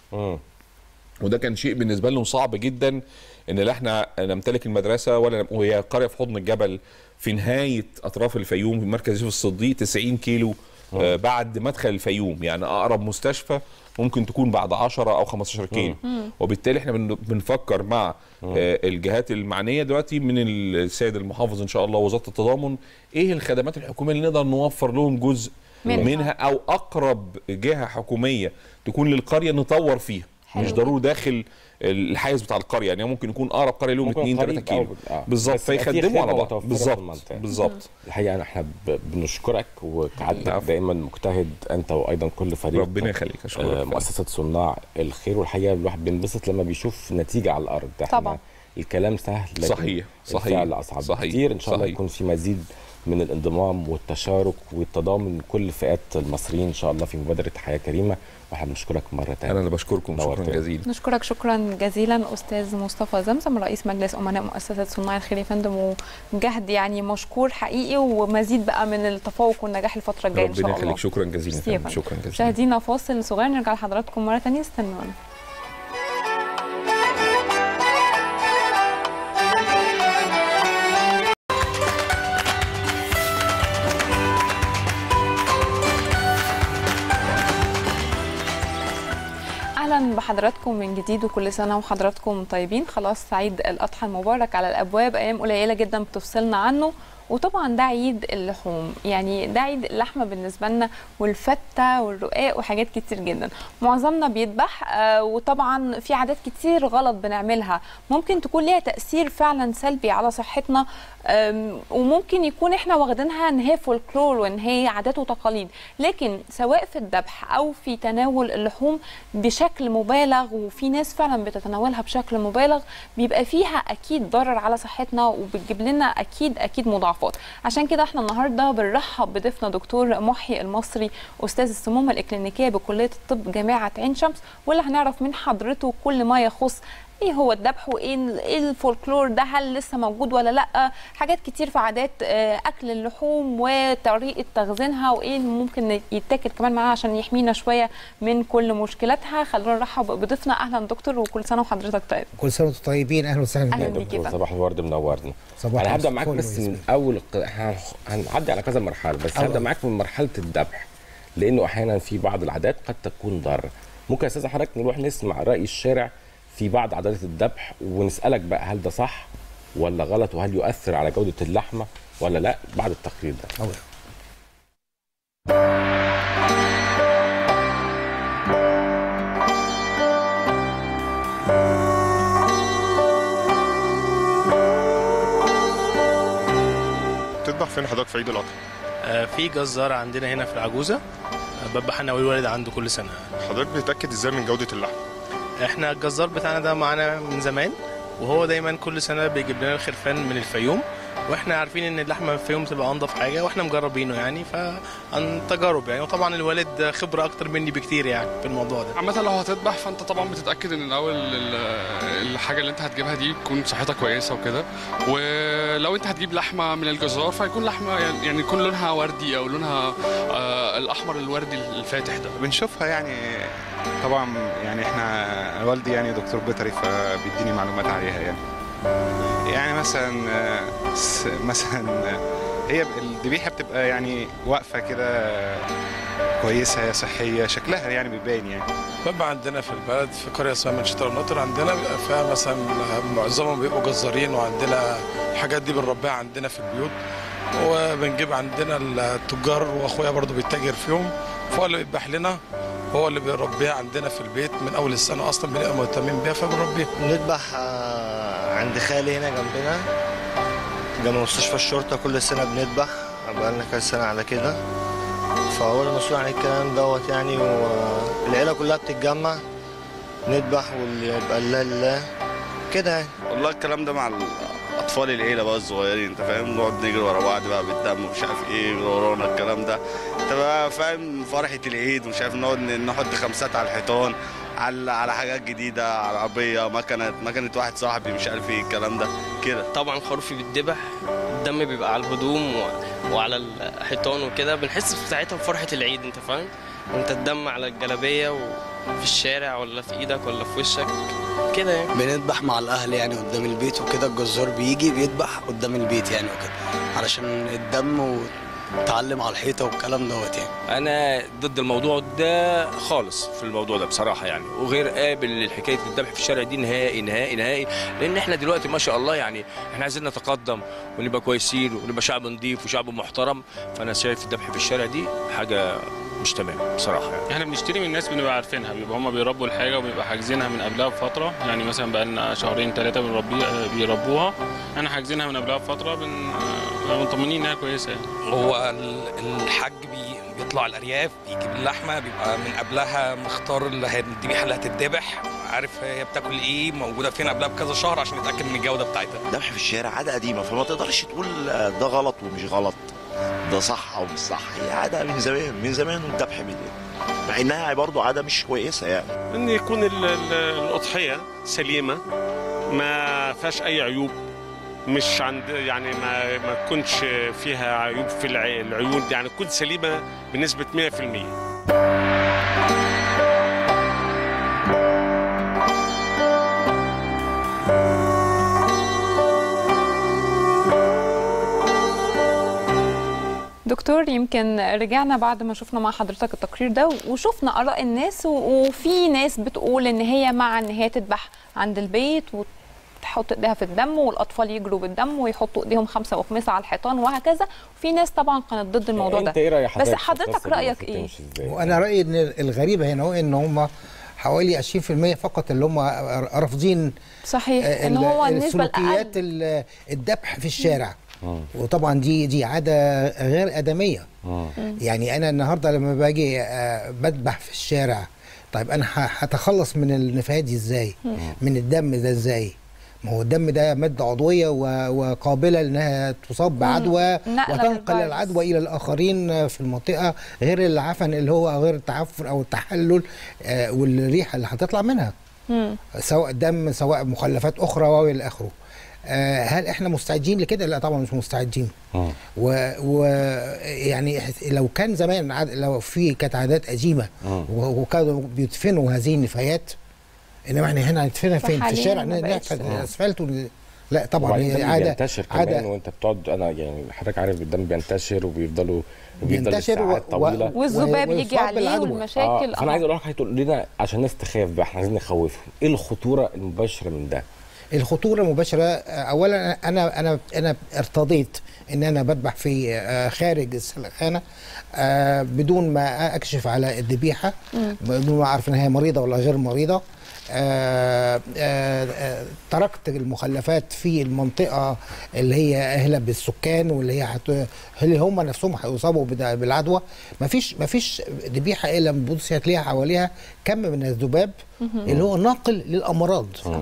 وده كان شيء بالنسبه لهم صعب جدا ان لا احنا نمتلك المدرسه ولا وهي قريه في حضن الجبل في نهايه اطراف الفيوم في مركز يوسف الصديق 90 كيلو آه بعد مدخل الفيوم يعني اقرب مستشفى ممكن تكون بعد 10 او 15 كيلو مم. وبالتالي احنا بن- بنفكر مع آه الجهات المعنيه دلوقتي من السيد المحافظ ان شاء الله وزاره التضامن ايه الخدمات الحكوميه اللي نقدر نوفر لهم جزء منها. منها, منها او اقرب جهه حكوميه تكون للقريه نطور فيها حلو مش ضروري داخل الحيز بتاع القريه يعني ممكن يكون اقرب قريه لهم ممكن 2 3 قريب كيلو أو- آه. بالظبط بس يبقى في فيخدموا على خدمة بعض متوفرة في بالظبط المنطقة. بالظبط الحقيقه يعني احنا ب- بنشكرك وكعادتك دايما مجتهد انت وايضا كل فريق ربنا يخليك اشكرك آه، فعلا. مؤسسه صناع الخير والحقيقه الواحد بينبسط لما بيشوف نتيجه على الارض احنا طبعا. الكلام سهل لكن صحيح، صحيح، الفعل اصعب صحيح، كتير ان شاء الله صحيح. يكون في مزيد من الانضمام والتشارك والتضامن من كل فئات المصريين ان شاء الله في مبادره حياه كريمه واحنا بنشكرك مره ثانيه انا اللي بشكركم شكرا نورتنا. جزيلا نشكرك شكرا جزيلا استاذ مصطفى زمزم رئيس مجلس امناء مؤسسه صناع الخير يا فندم وجهد يعني مشكور حقيقي ومزيد بقى من التفوق والنجاح الفتره الجايه ان شاء ربنا الله يخليك شكرا جزيلا ميرسي يا فندم، فندم. شكرا جزيلا مشاهدينا فاصل صغير نرجع لحضراتكم مره ثانيه استنونا اهلا بحضراتكم من جديد وكل سنه وحضراتكم طيبين خلاص عيد الاضحى المبارك على الابواب ايام قليله جدا بتفصلنا عنه وطبعا ده عيد اللحوم يعني ده عيد اللحمه بالنسبه لنا والفته والرقاق وحاجات كتير جدا معظمنا بيذبح آه، وطبعا في عادات كتير غلط بنعملها ممكن تكون ليها تاثير فعلا سلبي على صحتنا آم، وممكن يكون احنا واخدينها ان هي فولكلور وان هي عادات وتقاليد لكن سواء في الذبح او في تناول اللحوم بشكل مبالغ وفي ناس فعلا بتتناولها بشكل مبالغ بيبقى فيها اكيد ضرر على صحتنا وبتجيب لنا اكيد اكيد مضاعفات عشان كده احنا النهارده بنرحب بضيفنا دكتور محي المصري استاذ السموم الاكلينيكيه بكليه الطب جامعه عين شمس واللي هنعرف من حضرته كل ما يخص ايه هو الذبح وايه ال- ايه الفولكلور ده هل لسه موجود ولا لا حاجات كتير في عادات آه، اكل اللحوم وطريقه تخزينها وايه اللي ممكن يتاكل كمان معاها عشان يحمينا شويه من كل مشكلاتها خلونا نرحب بضيفنا اهلا دكتور وكل سنه وحضرتك طيب كل سنه وانتم طيبين اهلا وسهلا أهلا بيكم بيك يا فندم. صباح الورد منورنا صباح انا هبدا الفل معاك بس ويسعدك. من اول ق- هن- هنعدي على كذا مرحله بس أول. هبدا معاك من مرحله الذبح لانه احيانا في بعض العادات قد تكون ضاره ممكن يا استاذ حضرتك نروح نسمع راي الشارع في بعض عادات الذبح ونسالك بقى هل ده صح ولا غلط وهل يؤثر على جوده اللحمه ولا لا بعد التقرير ده أول. فين حضرتك في عيد الاضحى آه، في جزار عندنا هنا في العجوزه آه، بذبح انا والوالد عنده كل سنه حضرتك بتتاكد ازاي من جوده اللحم احنا الجزار بتاعنا ده معانا من زمان وهو دايما كل سنه بيجيب لنا الخرفان من الفيوم واحنا عارفين ان اللحمه من الفيوم تبقى انضف حاجه واحنا مجربينه يعني فعن تجارب يعني وطبعا الوالد خبره اكتر مني بكتير يعني في الموضوع ده عامة لو هتذبح فانت طبعا بتتأكد ان الاول ال- الحاجة اللي انت هتجيبها دي تكون صحتها كويسة وكده ولو انت هتجيب لحمة من الجزار فيكون لحمة يعني يعني يكون لونها وردي او لونها آه الاحمر الوردي الفاتح ده بنشوفها يعني طبعا يعني احنا والدي يعني دكتور بيطري فبيديني معلومات عليها يعني يعني مثلا آه، س- مثلا آه، هي الذبيحه بتبقى يعني واقفه كده كويسه صحيه شكلها يعني بيبان يعني بيبقى عندنا في البلد في قريه اسمها منشطه الناطر عندنا بيبقى فيها مثلا معظمهم بيبقوا جزارين وعندنا الحاجات دي بنربيها عندنا في البيوت وبنجيب عندنا التجار واخويا برضو بيتاجر فيهم فهو اللي بيذبح لنا هو اللي بيربيها عندنا في البيت من اول السنه اصلا بنبقى مهتمين بيها فبنربيها بنذبح آه، عند خالي هنا جنبنا جنب مستشفى الشرطة كل سنة بنذبح بقالنا كذا سنة على كده فهو المسؤول عن الكلام دوت يعني والعيلة كلها بتتجمع نذبح واللي يبقى لله لله كده يعني والله الكلام ده مع اطفال العيله بقى الصغيرين انت فاهم نقعد نجري ورا بعض بقى بالدم ومش عارف ايه يجري ورانا الكلام ده انت بقى فاهم فرحه العيد ومش عارف نقعد نحط خمسات على الحيطان على على حاجات جديده على عربيه مكنه مكنه واحد صاحبي مش عارف ايه الكلام ده كده طبعا الخروف بيتذبح الدم بيبقى على الهدوم و... وعلى الحيطان وكده بنحس ساعتها بفرحة العيد انت فاهم وانت الدم على الجلابية وفي الشارع ولا في ايدك ولا في وشك كده يعني بنذبح مع الاهل يعني قدام البيت وكده الجزار بيجي بيذبح قدام البيت يعني وكده علشان الدم وتعلم على الحيطه والكلام دوت يعني انا ضد الموضوع ده خالص في الموضوع ده بصراحه يعني وغير قابل لحكايه الذبح في الشارع دي نهائي نهائي نهائي لان احنا دلوقتي ما شاء الله يعني احنا عايزين نتقدم ونبقى كويسين ونبقى شعب نظيف وشعب محترم فانا شايف الذبح في الشارع دي حاجه مش تمام بصراحه يعني. احنا بنشتري من الناس بنبقى عارفينها بيبقى هم بيربوا الحاجه وبيبقى حاجزينها من قبلها بفتره يعني مثلا بقى لنا شهرين ثلاثه بنربي بيربوها احنا حاجزينها من قبلها بفتره بن... بنبقى مطمنين انها كويسه يعني هو ال- الحاج بي بيطلع الارياف بيجيب اللحمه بيبقى من قبلها مختار اللي هي- الذبيحه اللي هتتذبح عارف هي بتاكل ايه موجوده فين قبلها بكذا شهر عشان يتاكد من الجوده بتاعتها الذبح في الشارع عاده قديمه فما تقدرش تقول آه، ده غلط ومش غلط ده صح او مش صح هي عاده من زمان من زمان والذبح من مع انها برضه عاده مش كويسه يعني ان يكون ال- ال- الاضحيه سليمه ما فيهاش اي عيوب مش عند يعني ما ما تكونش فيها عيوب في الع- العيون دي يعني تكون سليمه بنسبه 100% دكتور يمكن رجعنا بعد ما شفنا مع حضرتك التقرير ده وشفنا اراء الناس و- وفي ناس بتقول ان هي مع ان هي تذبح عند البيت وتحط ايديها في الدم والاطفال يجروا بالدم ويحطوا ايديهم خمسه وخمسه على الحيطان وهكذا وفي ناس طبعا كانت ضد الموضوع ده انت ايه راي بس حضرتك في حضرتك القصة دي رايك المفروض ايه تمشي ازاي؟ وانا رايي ان الغريبه هنا هو ان هم حوالي 20% فقط اللي هم رافضين صحيح آه، ان ال- هو النسبه السلوكيات الاقل ال- الذبح في الشارع وطبعا دي دي عاده غير ادميه يعني انا النهارده لما باجي آه، بذبح في الشارع طيب انا ه- هتخلص من النفايات دي ازاي من الدم ده ازاي ما هو الدم ده ماده عضويه و- وقابله انها تصاب بعدوى نقلة وتنقل للفيروس. العدوى الى الاخرين في المنطقه غير العفن اللي هو غير التعفن او التحلل آه، والريحه اللي هتطلع منها مم. سواء دم سواء مخلفات اخرى والى اخره آه، هل احنا مستعدين لكده لا طبعا مش مستعدين و, و يعني لو كان زمان عاد- لو في كانت عادات قديمه و- وكانوا بيدفنوا هذه النفايات انما احنا هنا هندفنها فين في فحاليا الشارع ما بقتش. نحفر الاسفلت ون- لا طبعا وبعدين هي ده عاده بينتشر كمان عاده وانت بتقعد انا يعني حضرتك عارف الدم بينتشر وبيفضلوا بيفضل بينتشر و- ساعات طويله و- والذباب يجي ويصاب عليه بالعدوى. والمشاكل آه فانا عايز اقول لك هتقول لنا عشان الناس تخاف بقى احنا عايزين نخوفهم ايه الخطوره المباشره من ده؟ الخطوره المباشره آه، اولا انا انا انا ارتضيت ان انا بذبح في آه، خارج السلخانه آه، بدون ما اكشف على الذبيحه مم. بدون ما اعرف ان هي مريضه ولا غير مريضه آه آه آه تركت المخلفات في المنطقه اللي هي اهله بالسكان واللي هي حت... اللي هم نفسهم هيصابوا بدا- بالعدوى مفيش مفيش ذبيحه الا لما تبص هتلاقيها حواليها كم من الذباب مهم. اللي هو ناقل للامراض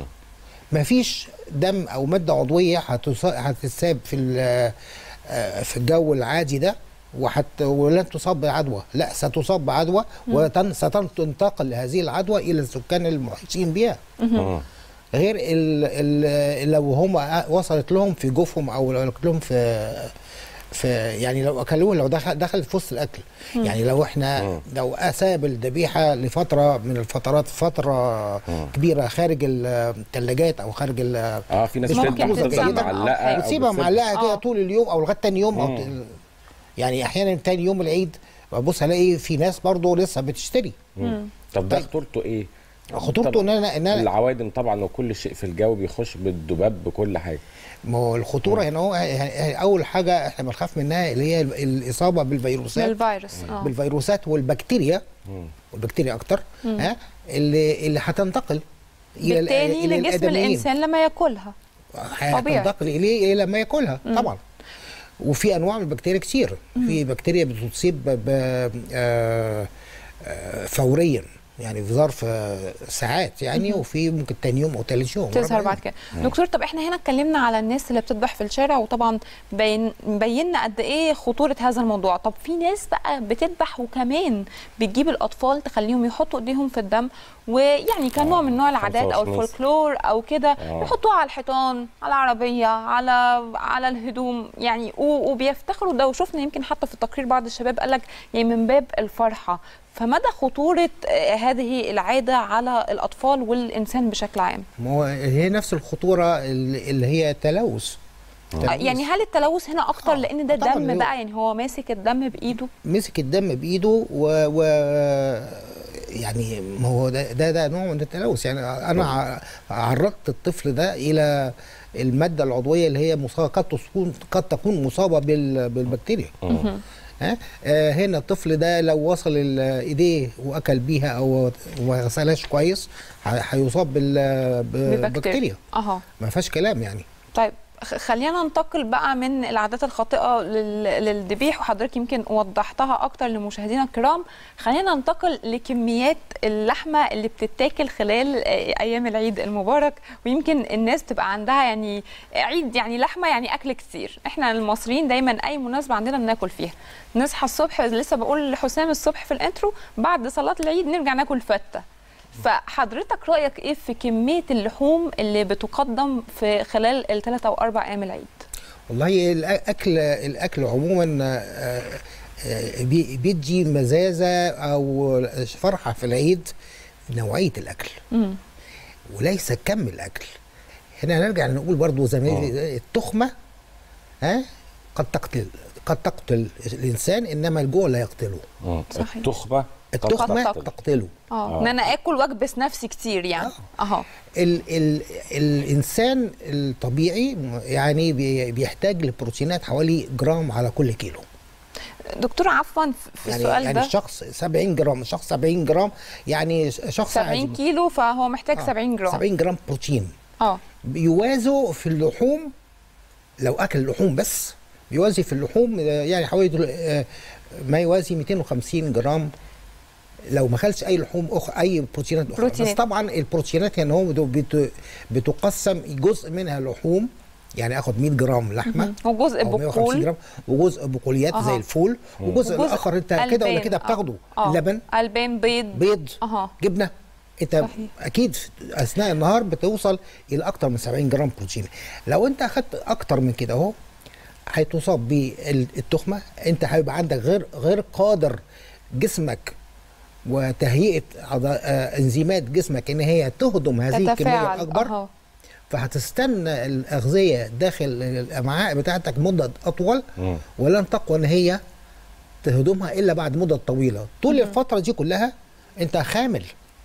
مفيش دم او ماده عضويه هتص- هتتساب في ال- آه، في الجو العادي ده وحت ولن تصاب بعدوى لا ستصاب بعدوى مم. وستنتقل هذه العدوى الى السكان المحيطين بها مهم. غير ال ال لو هم وصلت لهم في جوفهم او لو أكلت لهم في في يعني لو اكلوه لو دخل دخل في وسط الاكل مم. يعني لو احنا لو اساب الذبيحه لفتره من الفترات فتره كبيره خارج الثلاجات او خارج ال- اه في ناس مش بتبقى محفوظة بتفضل جيداً. معلقه أو بتسيبها بتسيب- معلقه كده طول اليوم او لغايه تاني يوم او مم. ت- يعني احيانا تاني يوم العيد ببص الاقي في ناس برضه لسه بتشتري مم. طب ده خطورته ايه؟ خطورته طب إن أنا- إن أنا- العوادم طبعا وكل شيء في الجو بيخش بالذباب بكل حاجه ما هو الخطوره هنا هو يعني اول حاجه احنا بنخاف منها اللي هي الاصابه بالفيروسات بالفيروس اه بالفيروسات والبكتيريا والبكتيريا اكتر مم. ها اللي اللي هتنتقل الى ال- بالتالي إلى لجسم الآدميين. الانسان لما ياكلها طبيعي. هتنتقل اليه لما ياكلها مم. طبعا وفي انواع من البكتيريا كتير في بكتيريا بتصيب ب- ب- آه، آه، فوريا يعني في ظرف آه، ساعات يعني مهم. وفي ممكن تاني يوم او تالت يوم تظهر رابع بعد يوم. كده مم. دكتور طب احنا هنا اتكلمنا على الناس اللي بتذبح في الشارع وطبعا بين بينا قد ايه خطوره هذا الموضوع طب في ناس بقى بتذبح وكمان بتجيب الاطفال تخليهم يحطوا ايديهم في الدم ويعني كنوع من نوع العادات او 25 الفولكلور او كده آه. يحطوها على الحيطان على العربيه على على الهدوم يعني و- وبيفتخروا ده وشفنا يمكن حتى في التقرير بعض الشباب قال لك يعني من باب الفرحه فمدى خطوره آه، هذه العاده على الاطفال والانسان بشكل عام ما هو هي نفس الخطوره اللي اللي هي تلوث يعني هل التلوث هنا اكتر لان ده طبعاً دم هو- بقى يعني هو ماسك الدم بايده مسك الدم بايده و, و يعني ما هو ده, ده ده نوع من التلوث يعني انا ع- عرضت الطفل ده الى الماده العضويه اللي هي مصابه قد تكون قد تكون مصابه بال- بالبكتيريا مهم. ها آه هنا الطفل ده لو وصل ال- ايديه واكل بيها او ما غسلهاش كويس ه- هيصاب بال- بالبكتيريا اها ما فيهاش كلام يعني طيب خ- خلينا ننتقل بقى من العادات الخاطئه لل- للذبيح وحضرتك يمكن وضحتها اكتر لمشاهدينا الكرام خلينا ننتقل لكميات اللحمه اللي بتتاكل خلال آه، ايام العيد المبارك ويمكن الناس تبقى عندها يعني عيد يعني لحمه يعني اكل كتير احنا المصريين دايما اي مناسبه عندنا بناكل فيها نصحى الصبح لسه بقول لحسام الصبح في الانترو بعد صلاه العيد نرجع ناكل فته فحضرتك رايك ايه في كميه اللحوم اللي بتقدم في خلال الثلاث او اربع ايام العيد والله الاكل الاكل عموما آه، آه، بي- بيدي مزازه او فرحه في العيد في نوعيه الاكل مم. وليس كم الاكل هنا نرجع نقول برضو زي ما التخمه ها قد تقتل قد تقتل الانسان انما الجوع لا يقتله صحيح. التخمه التخمه تقتل. تقتله اه ان انا اكل واكبس نفسي كتير يعني اهو ال ال الانسان الطبيعي يعني بي- بيحتاج لبروتينات حوالي جرام على كل كيلو دكتور عفوا في يعني السؤال يعني ده الشخص 70 جرام الشخص 70 جرام يعني شخص 70 عادي. كيلو فهو محتاج آه، 70 جرام 70 جرام بروتين اه بيوازوا في اللحوم لو اكل لحوم بس بيوازي في اللحوم آه، يعني حوالي دل- آه، ما يوازي 250 جرام لو ما خلش اي لحوم اخرى اي بروتينات اخرى بروتينات. بس طبعا البروتينات يعني هو بت- بتقسم جزء منها لحوم يعني اخد 100 جرام لحمه مهم. وجزء أو 150 بقول جرام وجزء بقوليات أها. زي الفول مم. وجزء وجزء الاخر انت كده ولا ألبان. كده آه. بتاخده آه. لبن البان بيض بيض اها جبنه انت صحيح. اكيد في اثناء النهار بتوصل الى اكتر من 70 جرام بروتين لو انت اخدت اكتر من كده اهو هتصاب بالتخمه انت هيبقى عندك غير غير قادر جسمك وتهيئه عض- آه، انزيمات جسمك ان هي تهضم هذه الكميه تتفاعل الاكبر اها فهتستنى الاغذيه داخل الامعاء بتاعتك مده اطول ولن تقوى ان هي تهضمها الا بعد مده طويله طول الفتره دي كلها انت خامل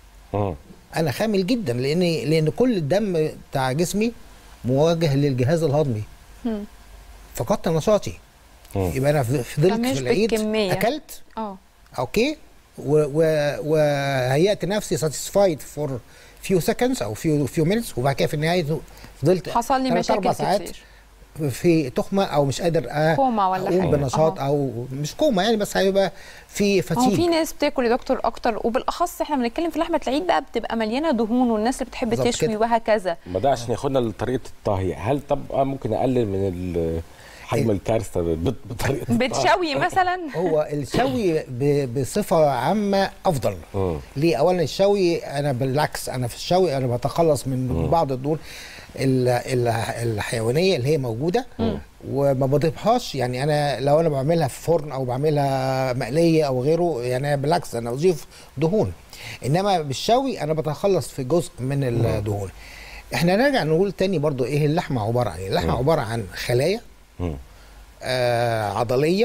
انا خامل جدا لان لان كل الدم بتاع جسمي موجه للجهاز الهضمي مم. فقدت نشاطي يبقى انا فضلت فمش في العيد بالكمية. اكلت اه اوكي و- و- وهيأت نفسي ساتيسفايد فور فيو سكندز او فيو فيو مينتس وبعد كده في النهايه فضلت حصل لي تلات مشاكل أربع ساعات كتير. في تخمه او مش قادر أ- كوما ولا اقوم حاجة. بنشاط أها. او مش كوما يعني بس هيبقى في هو فتيج في ناس بتاكل يا دكتور اكتر وبالاخص احنا بنتكلم في لحمه العيد بقى بتبقى مليانه دهون والناس اللي بتحب بالظبط تشوي كده. وهكذا ما ده عشان ياخدنا لطريقه الطهي هل طب آه ممكن اقلل من ال- حجم الكارثه بت- بطريقه الطهي؟ بتشوي مثلا هو الشوي ب- بصفه عامه افضل ليه اولا الشوي انا بالعكس انا في الشوي انا بتخلص من بعض الدهون ال- ال- الحيوانيه اللي هي موجوده وما بضيفهاش يعني انا لو انا بعملها في فرن او بعملها مقليه او غيره يعني بالعكس انا اضيف دهون انما بالشوي انا بتخلص في جزء من الدهون احنا نرجع نقول تاني برضو ايه اللحمه عباره عن ايه اللحمه مم. عباره عن خلايا مم. آه عضليه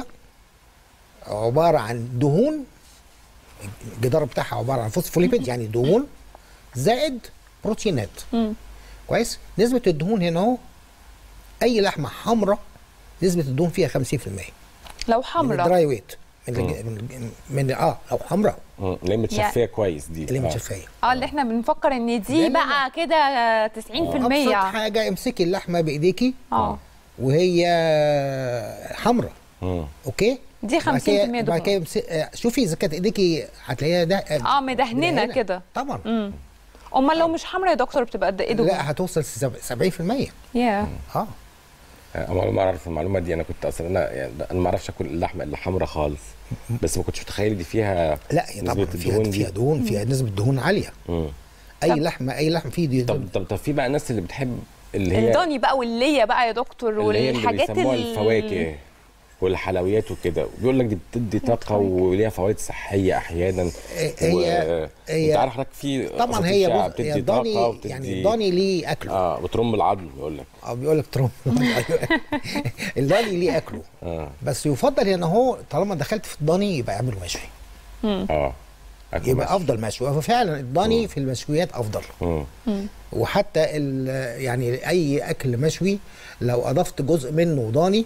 عباره عن دهون الجدار بتاعها عباره عن فوسفوليبيد يعني دهون زائد بروتينات كويس نسبه الدهون هنا اهو اي لحمه حمراء نسبه الدهون فيها 50% لو من حمراء الدراي ويت من الج- من, من اه لو حمراء مم. اللي هي متشفيه يعني- كويس دي اللي آه. متشفيه اه اللي احنا بنفكر ان دي لا، لا، بقى كده 90% ابسط حاجه امسكي اللحمه بايديكي اه وهي حمراء اوكي دي بعد كده- 50% بعد كده دهون امس- آه، شوفي اذا كانت ايديكي هتلاقيها ده اه مدهننه مدهنة. كده طبعا امم امال لو مش حمراء يا دكتور بتبقى قد ايه دهون؟ لا هتوصل 70% يا اه آه، انا ما اعرف المعلومه دي انا كنت اصلا انا يعني انا ما اعرفش اكل اللحمه اللي حمراء خالص بس ما كنتش متخيل دي فيها لا هي طبعا نسبة فيها الدهون دي. فيها دهون فيها نسبه دهون عاليه مم. اي لحمه اي لحم فيه دي طب طب طب في بقى ناس اللي بتحب اللي هي الضاني بقى والليه بقى يا دكتور اللي هي اللي والحاجات بيسموها ال- الفواكه والحلويات وكده بيقول لك دي بتدي طاقه وليها فوائد صحيه احيانا هي- هي- انت عارف حضرتك في طبعا أساطير هي شائعة بص- بتدي هي طاقه الضاني وبتدي يعني الضاني ليه اكله اه بترم العظم يقول لك اه بيقول لك ترم الضاني ليه اكله اه بس يفضل ان هو طالما دخلت في الضاني يبقى اعمله مشوي اه أكل يبقى مشوي. افضل مشوي وفعلا الضاني في المشويات افضل مم. وحتى ال- يعني اي اكل مشوي لو اضفت جزء منه ضاني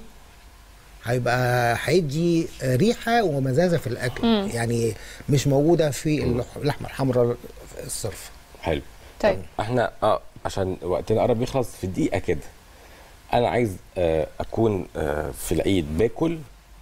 هيبقى هيدي ريحه ومزازه في الاكل مم. يعني مش موجوده في اللح- اللحمه الحمراء الصرف حلو طيب احنا اه عشان وقتنا قرب يخلص في دقيقه كده انا عايز آه اكون آه في العيد باكل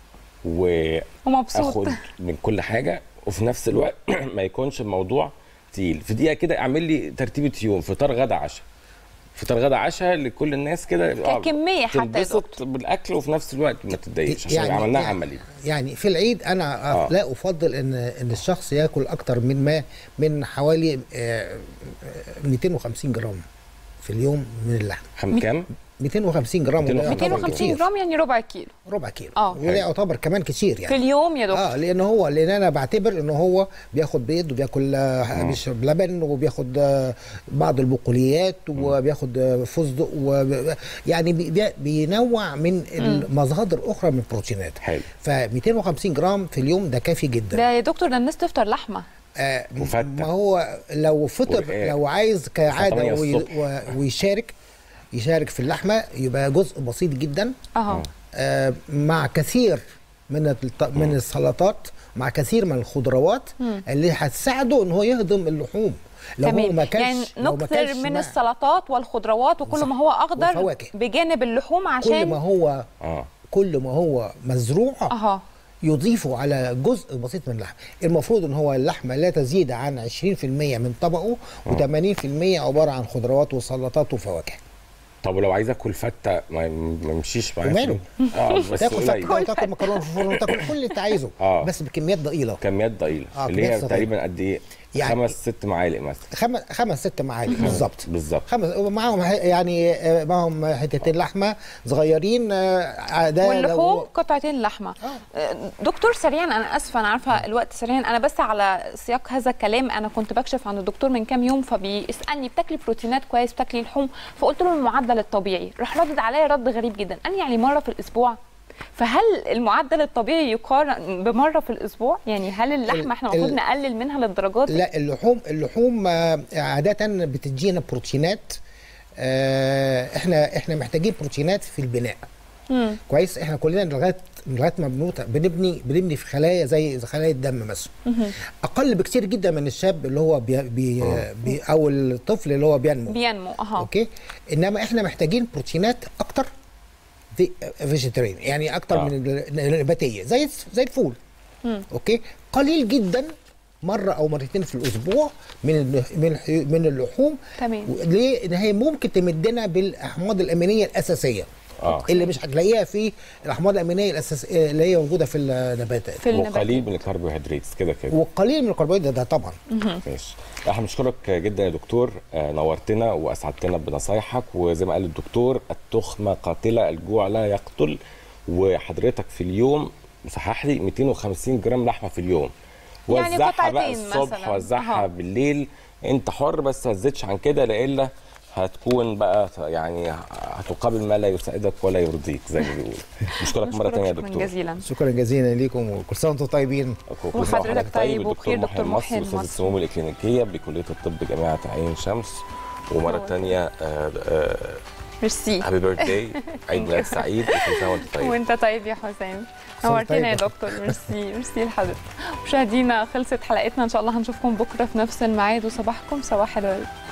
ومبسوط. واخد من كل حاجه وفي نفس الوقت ما يكونش الموضوع تقيل في دقيقه كده اعمل لي ترتيبه يوم فطار غدا عشاء فطار غدا عشاء لكل الناس كده آه، ككمية حتى يا تنبسط بالاكل وفي نفس الوقت ما تتضايقش عشان يعني- عملناها يعني- عملي يعني في العيد انا آه. لا افضل ان ان الشخص ياكل اكتر من ما من حوالي آه، آه، 250 جرام في اليوم من اللحم خم كام 250 جرام وده يعتبر 250 كتير. جرام يعني ربع كيلو ربع كيلو اه وده يعتبر كمان كتير يعني في اليوم يا دكتور اه لان هو لان انا بعتبر ان هو بياخد بيض وبياكل آه، بيشرب لبن وبياخد آه، بعض البقوليات وبياخد آه، فستق وب- يعني بي- بي- بينوع من المصادر اخرى من البروتينات حلو ف 250 جرام في اليوم ده كافي جدا ده يا دكتور ده الناس تفطر لحمه آه وفتة. ما هو لو فطر ورقاق. لو عايز كعاده الساعة 8 وي الصبح. و- ويشارك يشارك في اللحمه يبقى جزء بسيط جدا اها آه مع كثير من الط- من السلطات مع كثير من الخضروات مم. اللي هتساعده ان هو يهضم اللحوم لو هو ما كانش يعني لو ما نكثر كانش من مع- السلطات والخضروات وكل ما هو اخضر والفواكه. بجانب اللحوم كل عشان ما هو اه كل ما هو مزروع اها يضيفه على جزء بسيط من اللحم المفروض ان هو اللحمه لا تزيد عن 20% من طبقه و80% عباره عن خضروات وسلطات وفواكه طب ولو عايز اكل فته ما ما يمشيش معايا وماله اه بس تاكل قليل. فته وتاكل مكرونه في الفرن وتاكل كل اللي انت عايزه آه. بس بكميات ضئيله كميات ضئيله آه، اللي كميات هي صغيرة. تقريبا قد ايه يعني- خمس ست معالق مثلا خمس خمس ست معالق بالظبط بالظبط خمس معاهم ح- يعني آه، معاهم حتتين لحمه صغيرين آه، ده لو- واللحوم قطعتين لحمه آه، دكتور سريعا انا اسفه انا عارفه الوقت سريعا انا بس على سياق هذا الكلام انا كنت بكشف عند الدكتور من كام يوم فبيسالني بتاكلي بروتينات كويس بتاكلي لحوم فقلت له المعدل الطبيعي راح ردد عليا رد غريب جدا قال لي يعني مره في الاسبوع فهل المعدل الطبيعي يقارن بمره في الاسبوع يعني هل اللحمه احنا ال- المفروض نقلل منها للدرجات دي لا اللحوم اللحوم آه، عاده بتدينا بروتينات آه، احنا احنا محتاجين بروتينات في البناء مم. كويس احنا كلنا لغايه لغايه ما بنوت بنبني بنبني في خلايا زي زي خلايا الدم مثلا مهم. اقل بكتير جدا من الشاب اللي هو بي بي بي او الطفل اللي هو بينمو بينمو اها اوكي انما احنا محتاجين بروتينات اكتر فيجيتيريان يعني اكتر آه. من ال- النباتيه زي زي الفول مم. اوكي قليل جدا مره او مرتين في الاسبوع من ال- من الح- من اللحوم تمام ليه؟ ان هي ممكن تمدنا بالاحماض الامينيه الاساسيه آه. اللي مش هتلاقيها في الاحماض الامينيه الاساسيه اللي هي موجوده في النباتات وقليل من الكربوهيدرات كده كده وقليل من الكربوهيدرات ده طبعا ماشي احنا بنشكرك جدا يا دكتور آه، نورتنا واسعدتنا بنصايحك وزي ما قال الدكتور التخمه قاتله الجوع لا يقتل وحضرتك في اليوم صحح لي 250 جرام لحمه في اليوم يعني وزعها بقى قطعتين الصبح مثلاً. وزعها أها. بالليل انت حر بس ما تزيدش عن كده لإلا هتكون بقى يعني هتقابل ما لا يسعدك ولا يرضيك زي ما بيقولوا بشكرك مره ثانيه يا شكرا دكتور جزيلا شكرا جزيلا ليكم وكل سنه وانتم طيبين كل سنة وحضرتك طيب الدكتور وبخير، دكتور محي محي المصري استاذ المصري. السموم الاكلينيكيه بكليه الطب جامعه عين شمس ومره ثانيه ميرسي هابي بيرثداي عيد ميلاد سعيد وكل سنه وانت طيب وانت طيب يا حسام سنة نورتنا يا طيبة. دكتور ميرسي ميرسي لحضرتك مشاهدينا خلصت حلقتنا ان شاء الله هنشوفكم بكره في نفس الميعاد وصباحكم صباح الورد